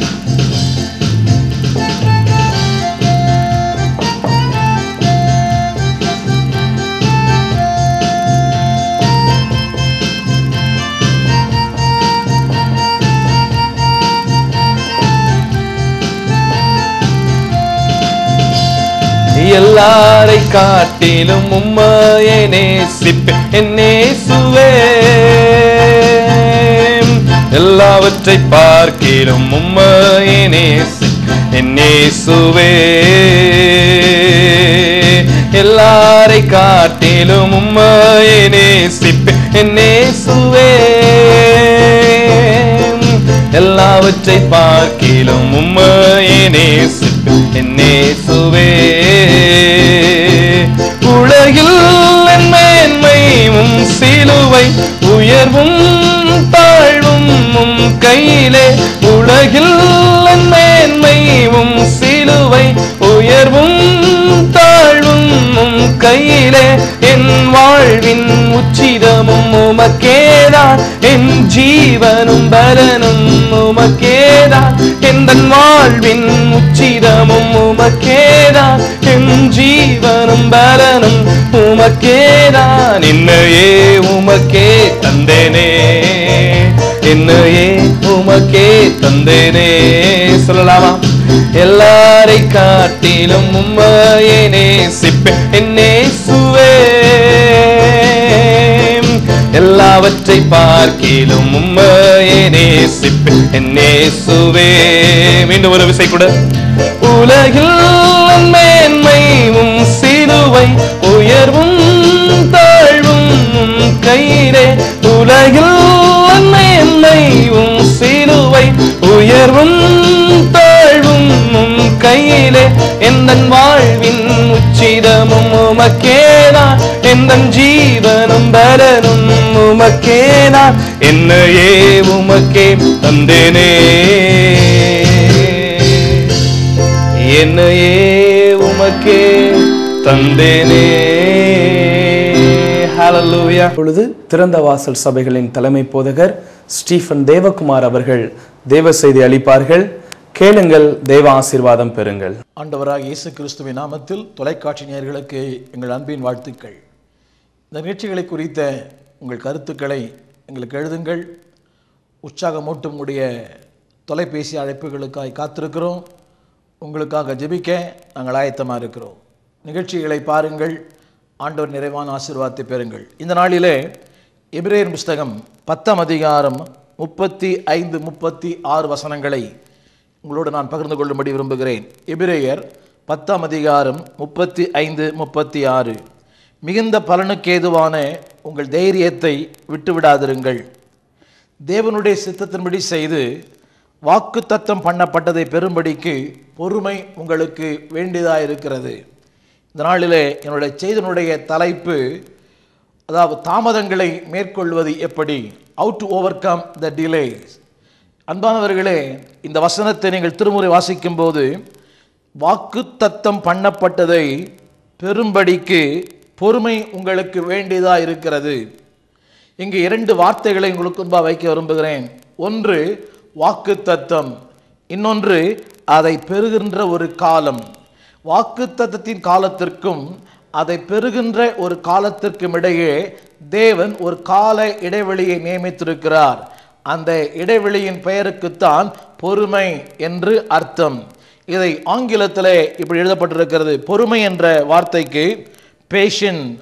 [SPEAKER 1] எல்லாரை காட்டிலும் உம்மையை நேசிப்பேன் என் நேசுவே எல்லாவற்றை பார்க்கிலும் உம்மையை நேசிப்பேன் என் நேசுவே எல்லாரை காட்டிலும் உம்மையை நேசிப்பேன் என் நேசுவே எல்லாவற்றை பார்க்கிலும் உம்மையை நேசிப்பேன் என் நேசுவே உலகில் என் மேன்மை உம் சிலுவை உயர்வும் தாழ்வும் உம் கையிலே உலகில் என் மேன்மை உம் சிலுவை உயர்வும் தாழ்வும் உம் கையிலே என் வாழ்வின் உச்சிதமும் உமக்கேதான் என் ஜீவனும் பலனும் உமக்கேதான் எந்த வாழ்வின் உச்சிதமும் உமக்கேதான் என் ஜீவனும் பலனும் உமக்கேதான் என்னையே உமக்கே தந்தேனே என்னையே உமக்கே தந்தேனே சொல்லலாமா எல்லாரை காட்டிலும் உம்மையே நேசிப்பேன் என்னே சுவே எல்லாவற்றை பார்க்கிலும் உம்மையே நேசிப்பேன் என்னே சுவே மீண்டும் ஒரு விசை கூட உலகில் மேன்மை உம் சிலுவை உயர்வும் தாழ்வும் உம் கையிலே உலகில் மேன்மை உம் சிலுவை உயர்வும் தாழ்வும் உம் கையிலே எந்த வாழ்வின் உச்சிதமும் உமக்கேதான் எந்த ஜீவனும் பலனும் உமக்கேதான் என்னையே உமக்கே தந்தேனே என்னையே உமக்கே தந்தேனே ஹalleluya
[SPEAKER 3] பொழுது திறந்த வாசல் சபைகளின் தலைமை போதகர் ஸ்டீஃபன் தேவகுமார் அவர்கள் தேவ செய்தி அளிப்பார்கள் கேளுங்கள் தேவ ஆசீர்வாதம் பெறுங்கள்
[SPEAKER 2] ஆண்டவராக இயேசு கிறிஸ்துவின் நாமத்தில் தொலைக்காட்சி நேயர்களுக்கு எங்கள் அன்பின் வாழ்த்துக்கள் இந்த நிகழ்ச்சிகளை குறித்த உங்கள் கருத்துக்களை எங்களுக்கு எழுதுங்கள் உற்சாகமூட்டும் உடைய தொலைபேசி அழைப்புகளுக்காய் காத்திருக்கிறோம் உங்களுக்காக ஜெபிக்க நாங்கள் ஆயத்தமாக இருக்கிறோம் நிகழ்ச்சிகளை பாருங்கள் ஆண்டவர் நிறைவான ஆசீர்வாதத்தை பெறுங்கள் இந்த நாளிலே எபிரேயர் புஸ்தகம் பத்தாம் அதிகாரம் முப்பத்தி ஐந்து முப்பத்தி ஆறு வசனங்களை உங்களோடு நான் பகிர்ந்து கொள்ளும்படி விரும்புகிறேன் எபிரேயர் பத்தாம் அதிகாரம் முப்பத்தி ஐந்து முப்பத்தி ஆறு மிகுந்த பலனுக்கேதுவான உங்கள் தைரியத்தை விட்டுவிடாதிருங்கள் தேவனுடைய சித்தத்தின்படி செய்து வாக்கு தத்தம் பண்ணப்பட்டதை பெறும்படிக்கு பொறுமை உங்களுக்கு வேண்டியதாக இருக்கிறது இந்த நாளிலே என்னுடைய செய்தனுடைய தலைப்பு அதாவது தாமதங்களை மேற்கொள்வது எப்படி how to overcome the delays அன்பானவர்களே இந்த வசனத்தை நீங்கள் திருமுறை வாசிக்கும்போது வாக்கு தத்தம் பண்ணப்பட்டதை பெரும்படிக்கு பொறுமை உங்களுக்கு வேண்டியதாக இருக்கிறது இங்கு இரண்டு வார்த்தைகளை உங்களுக்கு முன்பாக வைக்க விரும்புகிறேன் ஒன்று வாக்கு தத்தம் இன்னொன்று அதை பெறுகின்ற ஒரு காலம் வாக்கு தத்தத்தின் காலத்திற்கும் அதை பெறுகின்ற ஒரு காலத்திற்கும் இடையே தேவன் ஒரு கால இடைவெளியை நியமித்திருக்கிறார் அந்த இடைவெளியின் பெயருக்குத்தான் பொறுமை என்று அர்த்தம் இதை ஆங்கிலத்திலே இப்படி எழுதப்பட்டிருக்கிறது பொறுமை என்ற வார்த்தைக்கு பேஷன்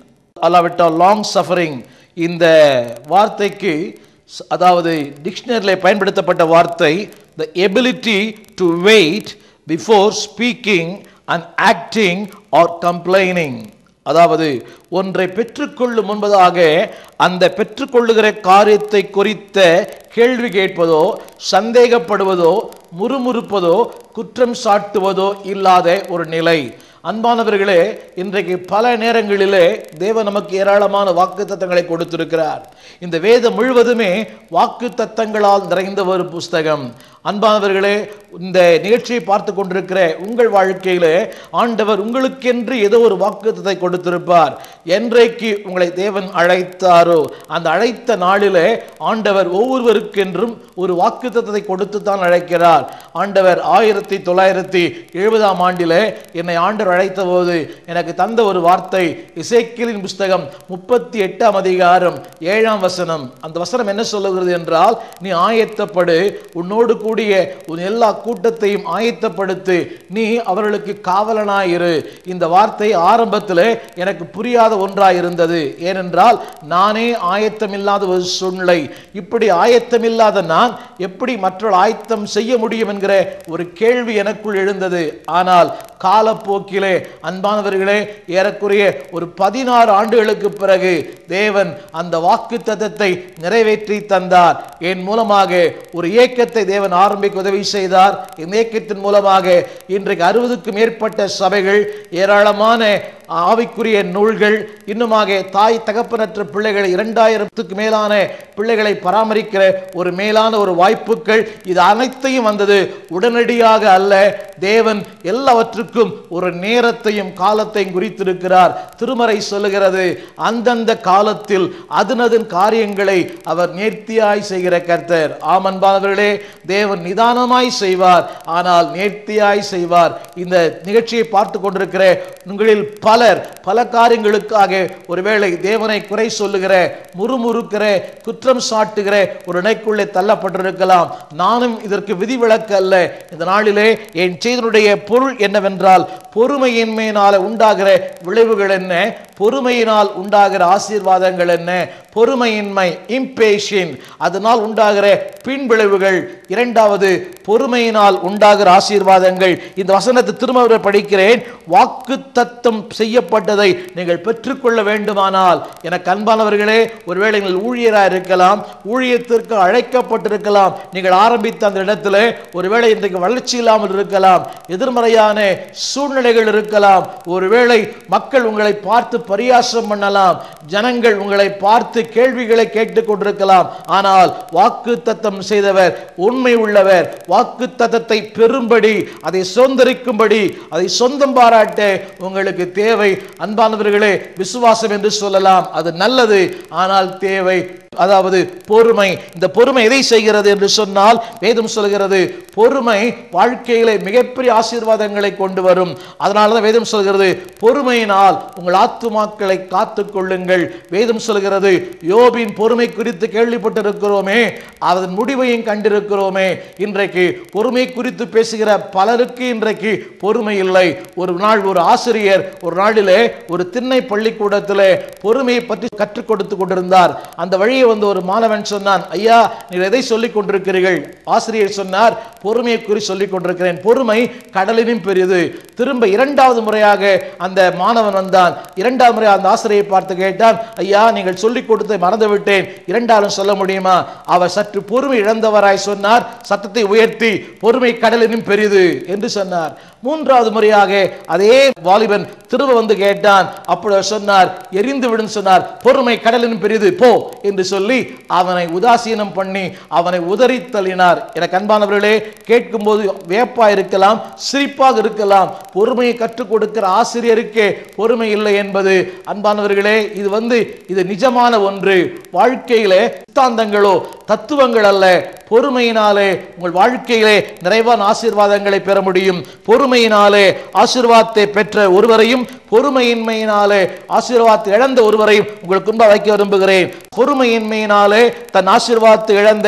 [SPEAKER 2] அல்லாவிட்டால் லாங் சஃபரிங் இந்த வார்த்தைக்கு ஸ்- அதாவது டிக்ஷனரியில் பயன்படுத்தப்பட்ட வார்த்தை the ability to wait before speaking and acting or complaining அதாவது ஒன்றை பெற்றுக்கொள்ளும் முன்பதாக அந்த பெற்றுக்கொள்ளுகிற காரியத்தை குறித்த கேள்வி கேட்பதோ சந்தேகப்படுவதோ முறுமுறுப்பதோ குற்றம் சாட்டுவதோ இல்லாத ஒரு நிலை அன்பானவர்களே இன்றைக்கு பல நேரங்களிலே தேவன் நமக்கு ஏராளமான வாக்கு தத்தங்களை கொடுத்திருக்கிறார் இந்த வேதம் முழுவதுமே வாக்கு தத்தங்களால் நிறைந்த ஒரு புஸ்தகம் அன்பானவர்களே இந்த நிகழ்ச்சியை பார்த்து கொண்டிருக்கிற உங்கள் வாழ்க்கையிலே ஆண்டவர் உங்களுக்கென்று ஏதோ ஒரு வாக்குத்தத்தை கொடுத்திருப்பார் என்றைக்கு உங்களை தேவன் அழைத்தாரோ அந்த அழைத்த நாளிலே ஆண்டவர் ஒவ்வொருவருக்கென்றும் ஒரு வாக்குத்தத்தை கொடுத்து தான் அழைக்கிறார் ஆண்டவர் ஆயிரத்தி தொள்ளாயிரத்தி எழுபதாம் ஆண்டிலே என்னை ஆண்டவர் அழைத்த போது எனக்கு தந்த ஒரு வார்த்தை இசைக்கியலின் புஸ்தகம் முப்பத்தி எட்டாம் அதிகாரம் ஏழாம் வசனம் அந்த வசனம் என்ன சொல்லுகிறது என்றால் நீ ஆயத்தப்படு உன்னோடு கூடிய உன் எல்லா கூட்டத்தையும் ஆயத்தப்படுத்து நீ அவர்களுக்கு காவலனாயிரு இந்த வார்த்தை ஆரம்பத்தில் எனக்கு புரியாத ஒன்றாய் இருந்தது ஏனென்றால் நானே ஆயத்தமில்லாத ஒரு சூழ்நிலை இப்படி ஆயத்தமில்லாத நான் எப்படி மற்றவர்கள் ஆயத்தம் செய்ய முடியும் என்கிற ஒரு கேள்வி எனக்குள் எழுந்தது ஆனால் காலப்போக்கிலே அன்பானவர்களே ஏறக்குறைய ஒரு பதினாறு ஆண்டுகளுக்கு பிறகு தேவன் அந்த வாக்கு தத்தத்தை நிறைவேற்றி தந்தார் என் மூலமாக ஒரு இயக்கத்தை தேவன் ஆரம்பிக்க உதவி செய்தார் இந்த இயக்கத்தின் மூலமாக இன்றைக்கு அறுபதுக்கும் மேற்பட்ட சபைகள் ஏராளமான ஆவிக்குரிய நூல்கள் இன்னுமாக தாய் தகப்பனற்ற பிள்ளைகளை இரண்டாயிரத்துக்கு மேலான பிள்ளைகளை பராமரிக்கிற ஒரு மேலான ஒரு வாய்ப்புகள் இது அனைத்தையும் வந்தது உடனடியாக அல்ல தேவன் எல்லாவற்றுக்கும் ஒரு நேரத்தையும் காலத்தையும் குறித்திருக்கிறார் திருமறை சொல்லுகிறது அந்தந்த காலத்தில் அதனதன் காரியங்களை அவர் நேர்த்தியாய் செய்கிற கர்த்தர் ஆமன்பானவர்களே தேவன் நிதானமாய் செய்வார் ஆனால் நேர்த்தியாய் செய்வார் இந்த நிகழ்ச்சியை பார்த்து கொண்டிருக்கிற உங்களில் பலர் பல காரியங்களுக்காக ஒருவேளை தேவனை குறை சொல்லுகிற முறுமுறுக்கிற குற்றம் சாட்டுகிற ஒரு இணைக்குள்ளே தள்ளப்பட்டிருக்கலாம் நானும் இதற்கு விதிவிலக்கு அல்ல இந்த நாளிலே என் செய்தனுடைய பொருள் என்னவென்றால் பொறுமையின்மையினால உண்டாகிற விளைவுகள் என்ன பொறுமையினால் உண்டாகிற ஆசீர்வாதங்கள் என்ன பொறுமையின்மை இம்பேஷன் அதனால் உண்டாகிற பின்விளைவுகள் இரண்டாவது பொறுமையினால் உண்டாகிற ஆசீர்வாதங்கள் இந்த வசனத்தை திரும்ப ஒரு படிக்கிறேன் வாக்கு தத்தம் செய்யப்பட்டதை நீங்கள் பெற்றுக்கொள்ள வேண்டுமானால் எனக்கு அன்பானவர்களே ஒருவேளை நீங்கள் ஊழியராக இருக்கலாம் ஊழியத்திற்கு அழைக்கப்பட்டிருக்கலாம் நீங்கள் ஆரம்பித்த அந்த இடத்துல ஒருவேளை இன்றைக்கு வளர்ச்சி இல்லாமல் இருக்கலாம் எதிர்மறையான சூழ்நிலைகள் இருக்கலாம் ஒருவேளை மக்கள் உங்களை பார்த்து பரியாசம் பண்ணலாம் ஜனங்கள் உங்களை பார்த்து கேள்விகளை கேட்டுக் கொண்டிருக்கலாம் ஆனால் வாக்கு தத்தம் செய்தவர் உண்மை உள்ளவர் வாக்கு தத்தத்தை பெறும்படி அதை சொந்தரிக்கும்படி அதை சொந்தம் பாராட்ட உங்களுக்கு தேவை அன்பானவர்களே விசுவாசம் என்று சொல்லலாம் அது நல்லது ஆனால் தேவை அதாவது பொறுமை இந்த பொறுமை எதை செய்கிறது என்று சொன்னால் வேதம் சொல்கிறது பொறுமை வாழ்க்கையிலே மிகப்பெரிய ஆசீர்வாதங்களை கொண்டு வரும் அதனால தான் வேதம் சொல்கிறது பொறுமையினால் உங்கள் ஆத்துமாக்களை காத்துக் கொள்ளுங்கள் வேதம் சொல்கிறது யோபின் பொறுமை குறித்து கேள்விப்பட்டிருக்கிறோமே அதன் முடிவையும் கண்டிருக்கிறோமே இன்றைக்கு பொறுமை குறித்து பேசுகிற பலருக்கு இன்றைக்கு பொறுமை இல்லை ஒரு நாள் ஒரு ஆசிரியர் ஒரு நாளிலே ஒரு திண்ணை பள்ளிக்கூடத்திலே பொறுமையை பற்றி கற்றுக் கொடுத்து கொண்டிருந்தார் அந்த வழியை வந்து ஒரு மாணவன் சொன்னான் ஐயா நீங்கள் எதை சொல்லிக் கொண்டிருக்கிறீர்கள் ஆசிரியர் சொன்னார் பொறுமையை குறி சொல்லிக் கொண்டிருக்கிறேன் பொறுமை கடலினும் பெரியது திரும்ப இரண்டாவது முறையாக அந்த மாணவன் வந்தான் இரண்டாவது முறை அந்த ஆசிரியை பார்த்து கேட்டான் ஐயா நீங்கள் சொல்லிக் கொடுத்து மறந்து விட்டேன் இரண்டாலும் சொல்ல முடியுமா அவர் சற்று பொறுமை இழந்தவராய் சொன்னார் சத்தத்தை உயர்த்தி பொறுமை கடலினும் பெரியது என்று சொன்னார் மூன்றாவது முறையாக அதே வாலிபன் திரும்ப வந்து கேட்டான் அப்பொழுது சொன்னார் எரிந்து விடும் சொன்னார் பொறுமை கடலினும் பெரியது போ என்று சொல்லி அவனை உதாசீனம் பண்ணி அவனை உதறி தள்ளினார் எனக்கு அன்பானவர்களே கேட்கும்போது வேப்பா இருக்கலாம் சிரிப்பாக இருக்கலாம் பொறுமையை கற்றுக் கொடுக்கிற ஆசிரியருக்கே பொறுமை இல்லை என்பது அன்பானவர்களே இது வந்து இது நிஜமான ஒன்று வாழ்க்கையிலே சித்தாந்தங்களோ தத்துவங்கள் அல்ல பொறுமையினாலே உங்கள் வாழ்க்கையிலே நிறைவான ஆசீர்வாதங்களை பெற முடியும் பொறுமையினாலே ஆசீர்வாதத்தை பெற்ற ஒருவரையும் பொறுமையின்மையினாலே ஆசீர்வாதத்தை இழந்த ஒருவரையும் உங்களுக்கு முன்பாக வைக்க விரும்புகிறேன் பொறுமையின்மையினாலே தன் ஆசீர்வாதத்தை இழந்த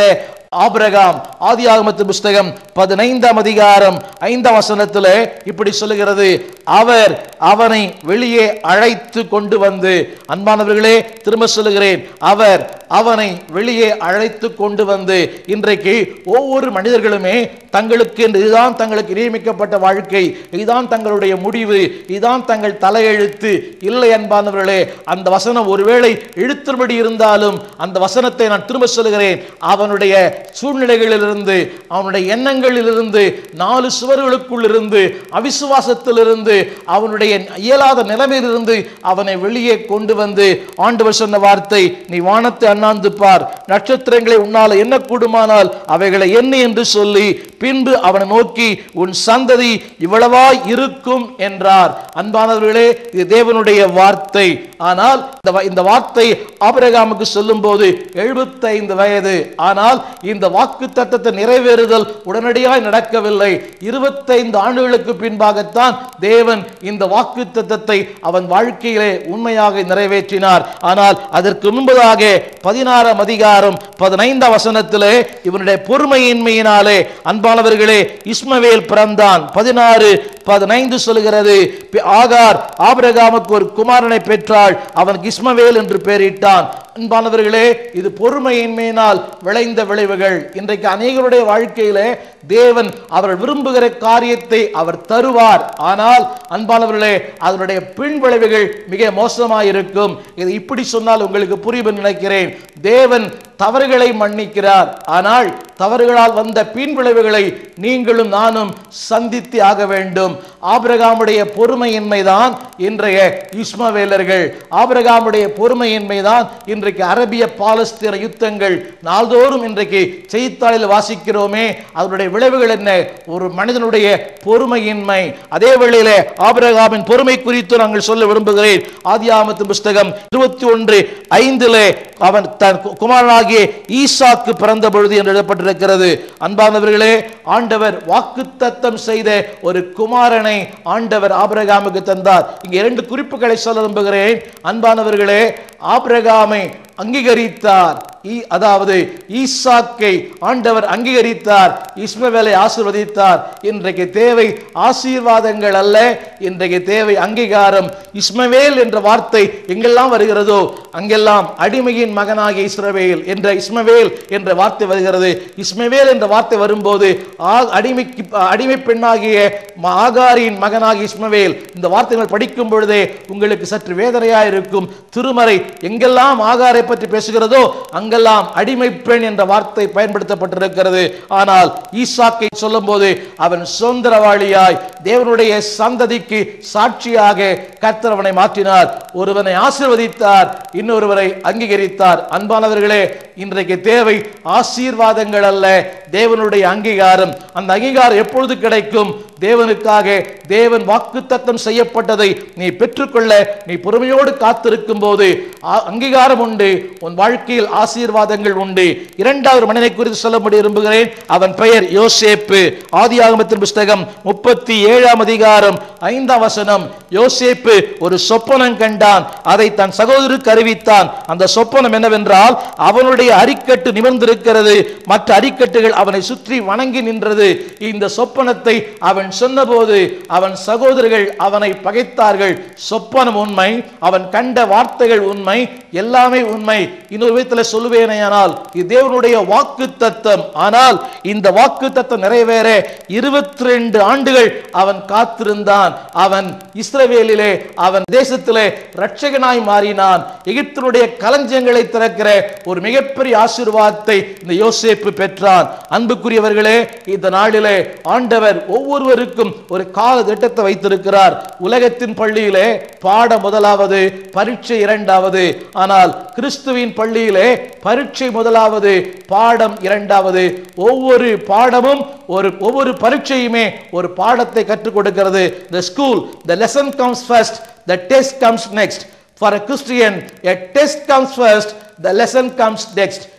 [SPEAKER 2] ஆபிரகாம் ஆதியாகமத்து புஸ்தகம் பதினைந்தாம் அதிகாரம் ஐந்தாம் வசனத்திலே இப்படி சொல்லுகிறது அவர் அவனை வெளியே அழைத்து கொண்டு வந்து அன்பானவர்களே திரும்ப சொல்லுகிறேன் அவர் அவனை வெளியே அழைத்து கொண்டு வந்து இன்றைக்கு ஒவ்வொரு மனிதர்களுமே தங்களுக்கு என்று இதுதான் தங்களுக்கு நியமிக்கப்பட்ட வாழ்க்கை இதுதான் தங்களுடைய முடிவு இதுதான் தங்கள் தலையெழுத்து இல்லை அன்பானவர்களே அந்த வசனம் ஒருவேளை இழுத்தபடி இருந்தாலும் அந்த வசனத்தை நான் திரும்ப சொல்லுகிறேன் அவனுடைய சூழ்நிலைகளிலிருந்து அவனுடைய எண்ணங்களிலிருந்து நாலு சுவர்களுக்குள் இருந்து அவிசுவாசத்திலிருந்து அவனுடைய இயலாத நிலைமையிலிருந்து அவனை வெளியே கொண்டு வந்து ஆண்டவர் சொன்ன வார்த்தை நீ வானத்தை அண்ணாந்து பார் நட்சத்திரங்களை உன்னால் என்ன கூடுமானால் அவைகளை என்ன என்று சொல்லி பின்பு அவனை நோக்கி உன் சந்ததி இவ்வளவாய் இருக்கும் என்றார் அன்பானவர்களே இது தேவனுடைய வார்த்தை ஆனால் இந்த வ- இந்த வார்த்தை ஆபிரகாமுக்கு சொல்லும்போது எழுபத்தைந்து வயது ஆனால் இந்த வாக்கு தத்தத்தை நிறைவேறுதல் உடனடியாய் நடக்கவில்லை இருபத்தைந்து ஆண்டுகளுக்கு பின்பாகத்தான் தேவன் இந்த வாக்கு தத்தத்தை அவன் வாழ்க்கையிலே உண்மையாக நிறைவேற்றினார் ஆனால் அதற்கு முன்பதாக பதினாறாம் அதிகாரம் பதினைந்தாம் வசனத்திலே இவனுடைய பொறுமையின்மையினாலே அன்பானவர்களே இஸ்மவேல் பிறந்தான் பதினாறு பதினைந்து சொல்லுகிறது பி- ஆகார் ஆபிரகாமுக்கு ஒரு குமாரனை பெற்றாள் அவனுக்கு இஸ்மவேல் என்று பெயரிட்டான் அன்பானவர்களே இது பொறுமையின்மையினால் விளைந்த விளைவுகள் இன்றைக்கு அநேகருடைய வாழ்க்கையிலே தேவன் அவர் விரும்புகிற காரியத்தை அவர் தருவார் ஆனால் அன்பானவர்களே அதனுடைய பின் விளைவுகள் மிக மோசமாயிருக்கும் இது இப்படி சொன்னால் உங்களுக்கு புரியும் என்று நினைக்கிறேன் தேவன் தவறுகளை மன்னிக்கிறார் ஆனால் தவறுகளால் வந்த பின் விளைவுகளை நீங்களும் நானும் சந்தித்து ஆக வேண்டும் ஆபிரகாமுடைய பொறுமையின்மைதான் இன்றைய இஸ்மவேலர்கள் ஆபிரகாமுடைய பொறுமையின்மைதான் இன்றைக்கு அரபிய பாலஸ்தீன யுத்தங்கள் நாள்தோறும் இன்றைக்கு செய்தித்தாளில் வாசிக்கிறோமே அதனுடைய விளைவுகள் என்ன ஒரு மனிதனுடைய பொறுமையின்மை அதே வேளையிலே ஆபிரகாமின் பொறுமை குறித்து நாங்கள் சொல்ல விரும்புகிறேன் ஆதியாமத்து புஸ்தகம் இருபத்தி ஒன்று ஐந்திலே அவன் தன் கு- குமாரனாகிய ஈசாக்கு பிறந்த பொழுது என்று எழுதப்பட்டிருக்கிறது அன்பானவர்களே ஆண்டவர் வாக்குத்தத்தம் செய்த ஒரு குமாரனை ஆண்டவர் ஆபிரகாமுக்கு தந்தார் இங்க இரண்டு குறிப்புகளை சொல்ல விரும்புகிறேன் அன்பானவர்களே ஆபிரகாமை அங்கீகரித்தார் ஈ- அதாவது ஈசாக்கை ஆண்டவர் அங்கீகரித்தார் இஸ்மவேலை ஆசீர்வதித்தார் இன்றைக்கு தேவை ஆசீர்வாதங்கள் அல்ல இன்றைக்கு தேவை அங்கீகாரம் இஸ்மவேல் என்ற வார்த்தை எங்கெல்லாம் வருகிறதோ அங்கெல்லாம் அடிமையின் மகனாகிய இஸ்ரவேல் என்ற இஸ்மவேல் என்ற வார்த்தை வருகிறது இஸ்மவேல் என்ற வார்த்தை வரும்போது ஆ- அடிமைக்கு அடிமை பெண்ணாகிய ம- ஆகாரின் மகனாகிய இஸ்மவேல் இந்த வார்த்தைகள் படிக்கும் பொழுதே உங்களுக்கு சற்று வேதனையா இருக்கும் திருமறை எங்கெல்லாம் ஆகாரை பற்றி பேசுகிறதோ அங்கெல்லாம் அடிமை பெண் என்ற வார்த்தை பயன்படுத்தப்பட்டிருக்கிறது ஆனால் ஈசாக்கை சொல்லும்போது அவன் சுதந்திரவாளியாய் தேவனுடைய சந்ததிக்கு சாட்சியாக கர்த்தர் அவனை மாற்றினார் ஒருவனை ஆசீர்வதித்தார் இன்னொருவரை அங்கீகரித்தார் அன்பானவர்களே இன்றைக்கு தேவை ஆசீர்வாதங்கள் அல்ல தேவனுடைய அங்கீகாரம் அந்த அங்கீகாரம் எப்பொழுது கிடைக்கும் தேவனுக்காக தேவன் வாக்குத்தத்தம் செய்யப்பட்டதை நீ பெற்றுக்கொள்ள நீ பொறுமையோடு காத்திருக்கும் போது ஆ- அங்கீகாரம் உண்டு உன் வாழ்க்கையில் ஆசீர்வாதங்கள் உண்டு இரண்டாவது மனிதனை குறித்து சொல்ல முடிய விரும்புகிறேன் அவன் பெயர் யோசேப்பு ஆதியாகமத்தின் புஸ்தகம் முப்பத்தி ஏழாம் அதிகாரம் ஐந்தாம் வசனம் யோசேப்பு ஒரு சொப்பனம் கண்டான் அதை தன் சகோதரருக்கு அறிவித்தான் அந்த சொப்பனம் என்னவென்றால் அவனுடைய அரிக்கட்டு நிமிர்ந்திருக்கிறது மற்ற அரிக்கட்டுகள் அவனை சுற்றி வணங்கி நின்றது இந்த சொப்பனத்தை அவன் சொன்னபோது அவன் சகோதரர்கள் அவனை பகைத்தார்கள் சொப்பனம் உண்மை அவன் கண்ட வார்த்தைகள் உண்மை எல்லாமே உண்மை இன்னொரு விதத்தில் சொல்லுவேனேயானால் இது தேவனுடைய வாக்கு தத்தம் ஆனால் இந்த வாக்கு தத்தம் நிறைவேற இருபத்தி ரெண்டு ஆண்டுகள் அவன் காத்திருந்தான் அவன் இஸ்ரவேலிலே அவன் தேசத்திலே இரட்சகனாய் மாறினான் எகிப்தினுடைய களஞ்சியங்களை திறக்கிற ஒரு மிகப்பெரிய ஆசீர்வாதத்தை இந்த யோசேப்பு பெற்றான் அன்புக்குரியவர்களே இந்த நாளிலே ஆண்டவர் ஒவ்வொருவருக்கும் ஒரு கால திட்டத்தை வைத்திருக்கிறார் உலகத்தின் பள்ளியிலே பாடம் முதலாவது பரீட்சை இரண்டாவது ஆனால் கிறிஸ்துவின் பள்ளியிலே பரீட்சை முதலாவது பாடம் இரண்டாவது ஒவ்வொரு பாடமும் ஒரு ஒவ்வொரு பரீட்சையுமே ஒரு பாடத்தை கற்றுக் கொடுக்கிறது the school the lesson comes first the test comes next for a christian a test comes first the lesson comes next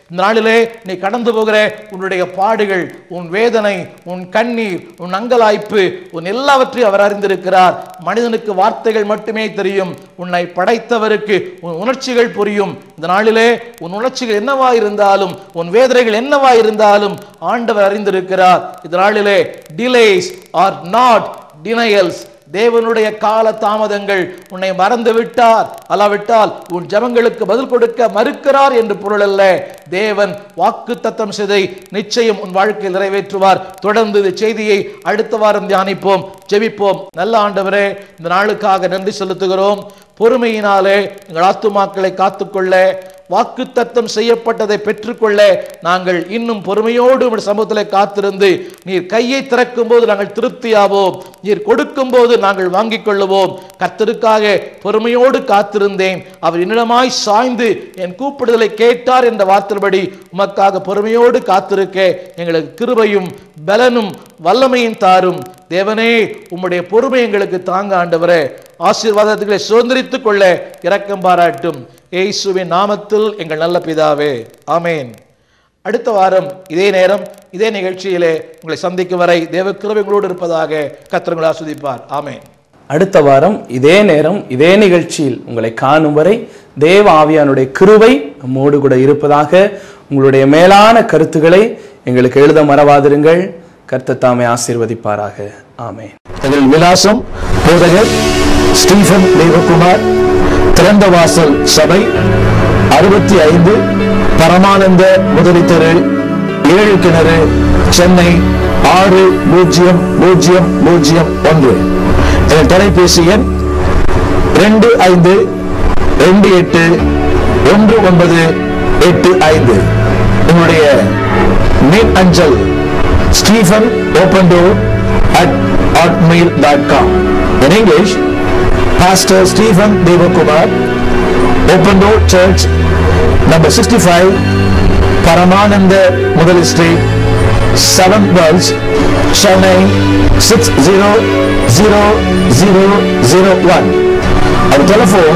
[SPEAKER 2] இந்த நாளிலே நீ கடந்து போகிற உன்னுடைய பாடுகள் உன் வேதனை உன் கண்ணீர் உன் அங்கலாய்ப்பு உன் எல்லாவற்றையும் அவர் அறிந்திருக்கிறார் மனிதனுக்கு வார்த்தைகள் மட்டுமே தெரியும் உன்னை படைத்தவருக்கு உன் உணர்ச்சிகள் புரியும் இந்த நாளிலே உன் உணர்ச்சிகள் என்னவா இருந்தாலும் உன் வேதனைகள் என்னவா இருந்தாலும் ஆண்டவர் அறிந்திருக்கிறார் இந்த நாளிலே டிலேஸ் ஆர் நாட் டினையல்ஸ் தேவனுடைய கால தாமதங்கள் உன்னை மறந்து விட்டார் அல்லாவிட்டால் உன் ஜெபங்களுக்கு பதில் கொடுக்க மறுக்கிறார் என்று பொருள் அல்ல தேவன் வாக்கு தத்தம் செய்தை நிச்சயம் உன் வாழ்க்கையில் நிறைவேற்றுவார் தொடர்ந்து இந்த செய்தியை அடுத்த வாரம் தியானிப்போம் ஜெபிப்போம் நல்ல ஆண்டவரே இந்த நாளுக்காக நன்றி செலுத்துகிறோம் பொறுமையினாலே எங்கள் ஆத்துமாக்களை காத்துக்கொள்ள வாக்கு தத்தம் செய்யப்பட்டதை பெற்றுக்கொள்ள நாங்கள் இன்னும் பொறுமையோடு உம்முடைய சமூகத்தில் காத்திருந்து நீர் கையை திறக்கும் போது நாங்கள் திருப்தியாவோம் நீர் கொடுக்கும் போது நாங்கள் வாங்கிக் கொள்ளுவோம் கர்த்தருக்காக பொறுமையோடு காத்திருந்தேன் அவர் என்னிடமாய் சாய்ந்து என் கூப்பிடுதலை கேட்டார் என்ற வார்த்தைப்படி உமக்காக பொறுமையோடு காத்திருக்க எங்களுக்கு கிருபையும் பலனும் வல்லமையும் தாரும் தேவனே உம்முடைய பொறுமை எங்களுக்கு தாங்க ஆண்டவரே ஆசீர்வாதத்துகளை சுதந்திரித்துக் கொள்ள இரக்கம் பாராட்டும் இயேசுவின் நாமத்தில் எங்கள் நல்ல பிதாவே ஆமேன் அடுத்த வாரம் இதே நேரம் இதே நிகழ்ச்சியிலே உங்களை சந்திக்கும் வரை தேவ கிருபை உங்களோடு இருப்பதாக கத்திரங்களை ஆஸ்வதிப்பார் ஆமேன்
[SPEAKER 3] அடுத்த வாரம் இதே நேரம் இதே நிகழ்ச்சியில் உங்களை காணும் வரை தேவ ஆவியானுடைய கிருபை நம்மோடு கூட இருப்பதாக உங்களுடைய மேலான கருத்துக்களை எங்களுக்கு எழுத மறவாதிருங்கள் கர்த்தர் தாமே ஆசீர்வதிப்பாராக ஆமென்
[SPEAKER 2] எங்கள் விலாசம் போதகர் ஸ்டீஃபன் தேவகுமார் திறந்த வாசல் சபை அறுபத்தி ஐந்து பரமானந்த முதலி தெரு ஏழு கிணறு சென்னை ஆறு பூஜ்ஜியம் பூஜ்ஜியம் பூஜ்ஜியம் ஒன்று என் தொலைபேசி எண் ரெண்டு ஐந்து ரெண்டு எட்டு ஒன்று ஒன்பது எட்டு ஐந்து உங்களுடைய மின் அஞ்சல் Stephen open door at hotmail.com. In English, Pastor Stephen Devakumar, Open Door Church, number 65, Paramananda Mudali Street, 7th Wells, Chennai 60001. Our telephone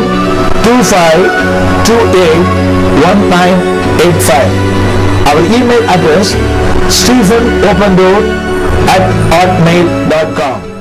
[SPEAKER 2] 25281985. Our email address stephenopendor at hotmail.com.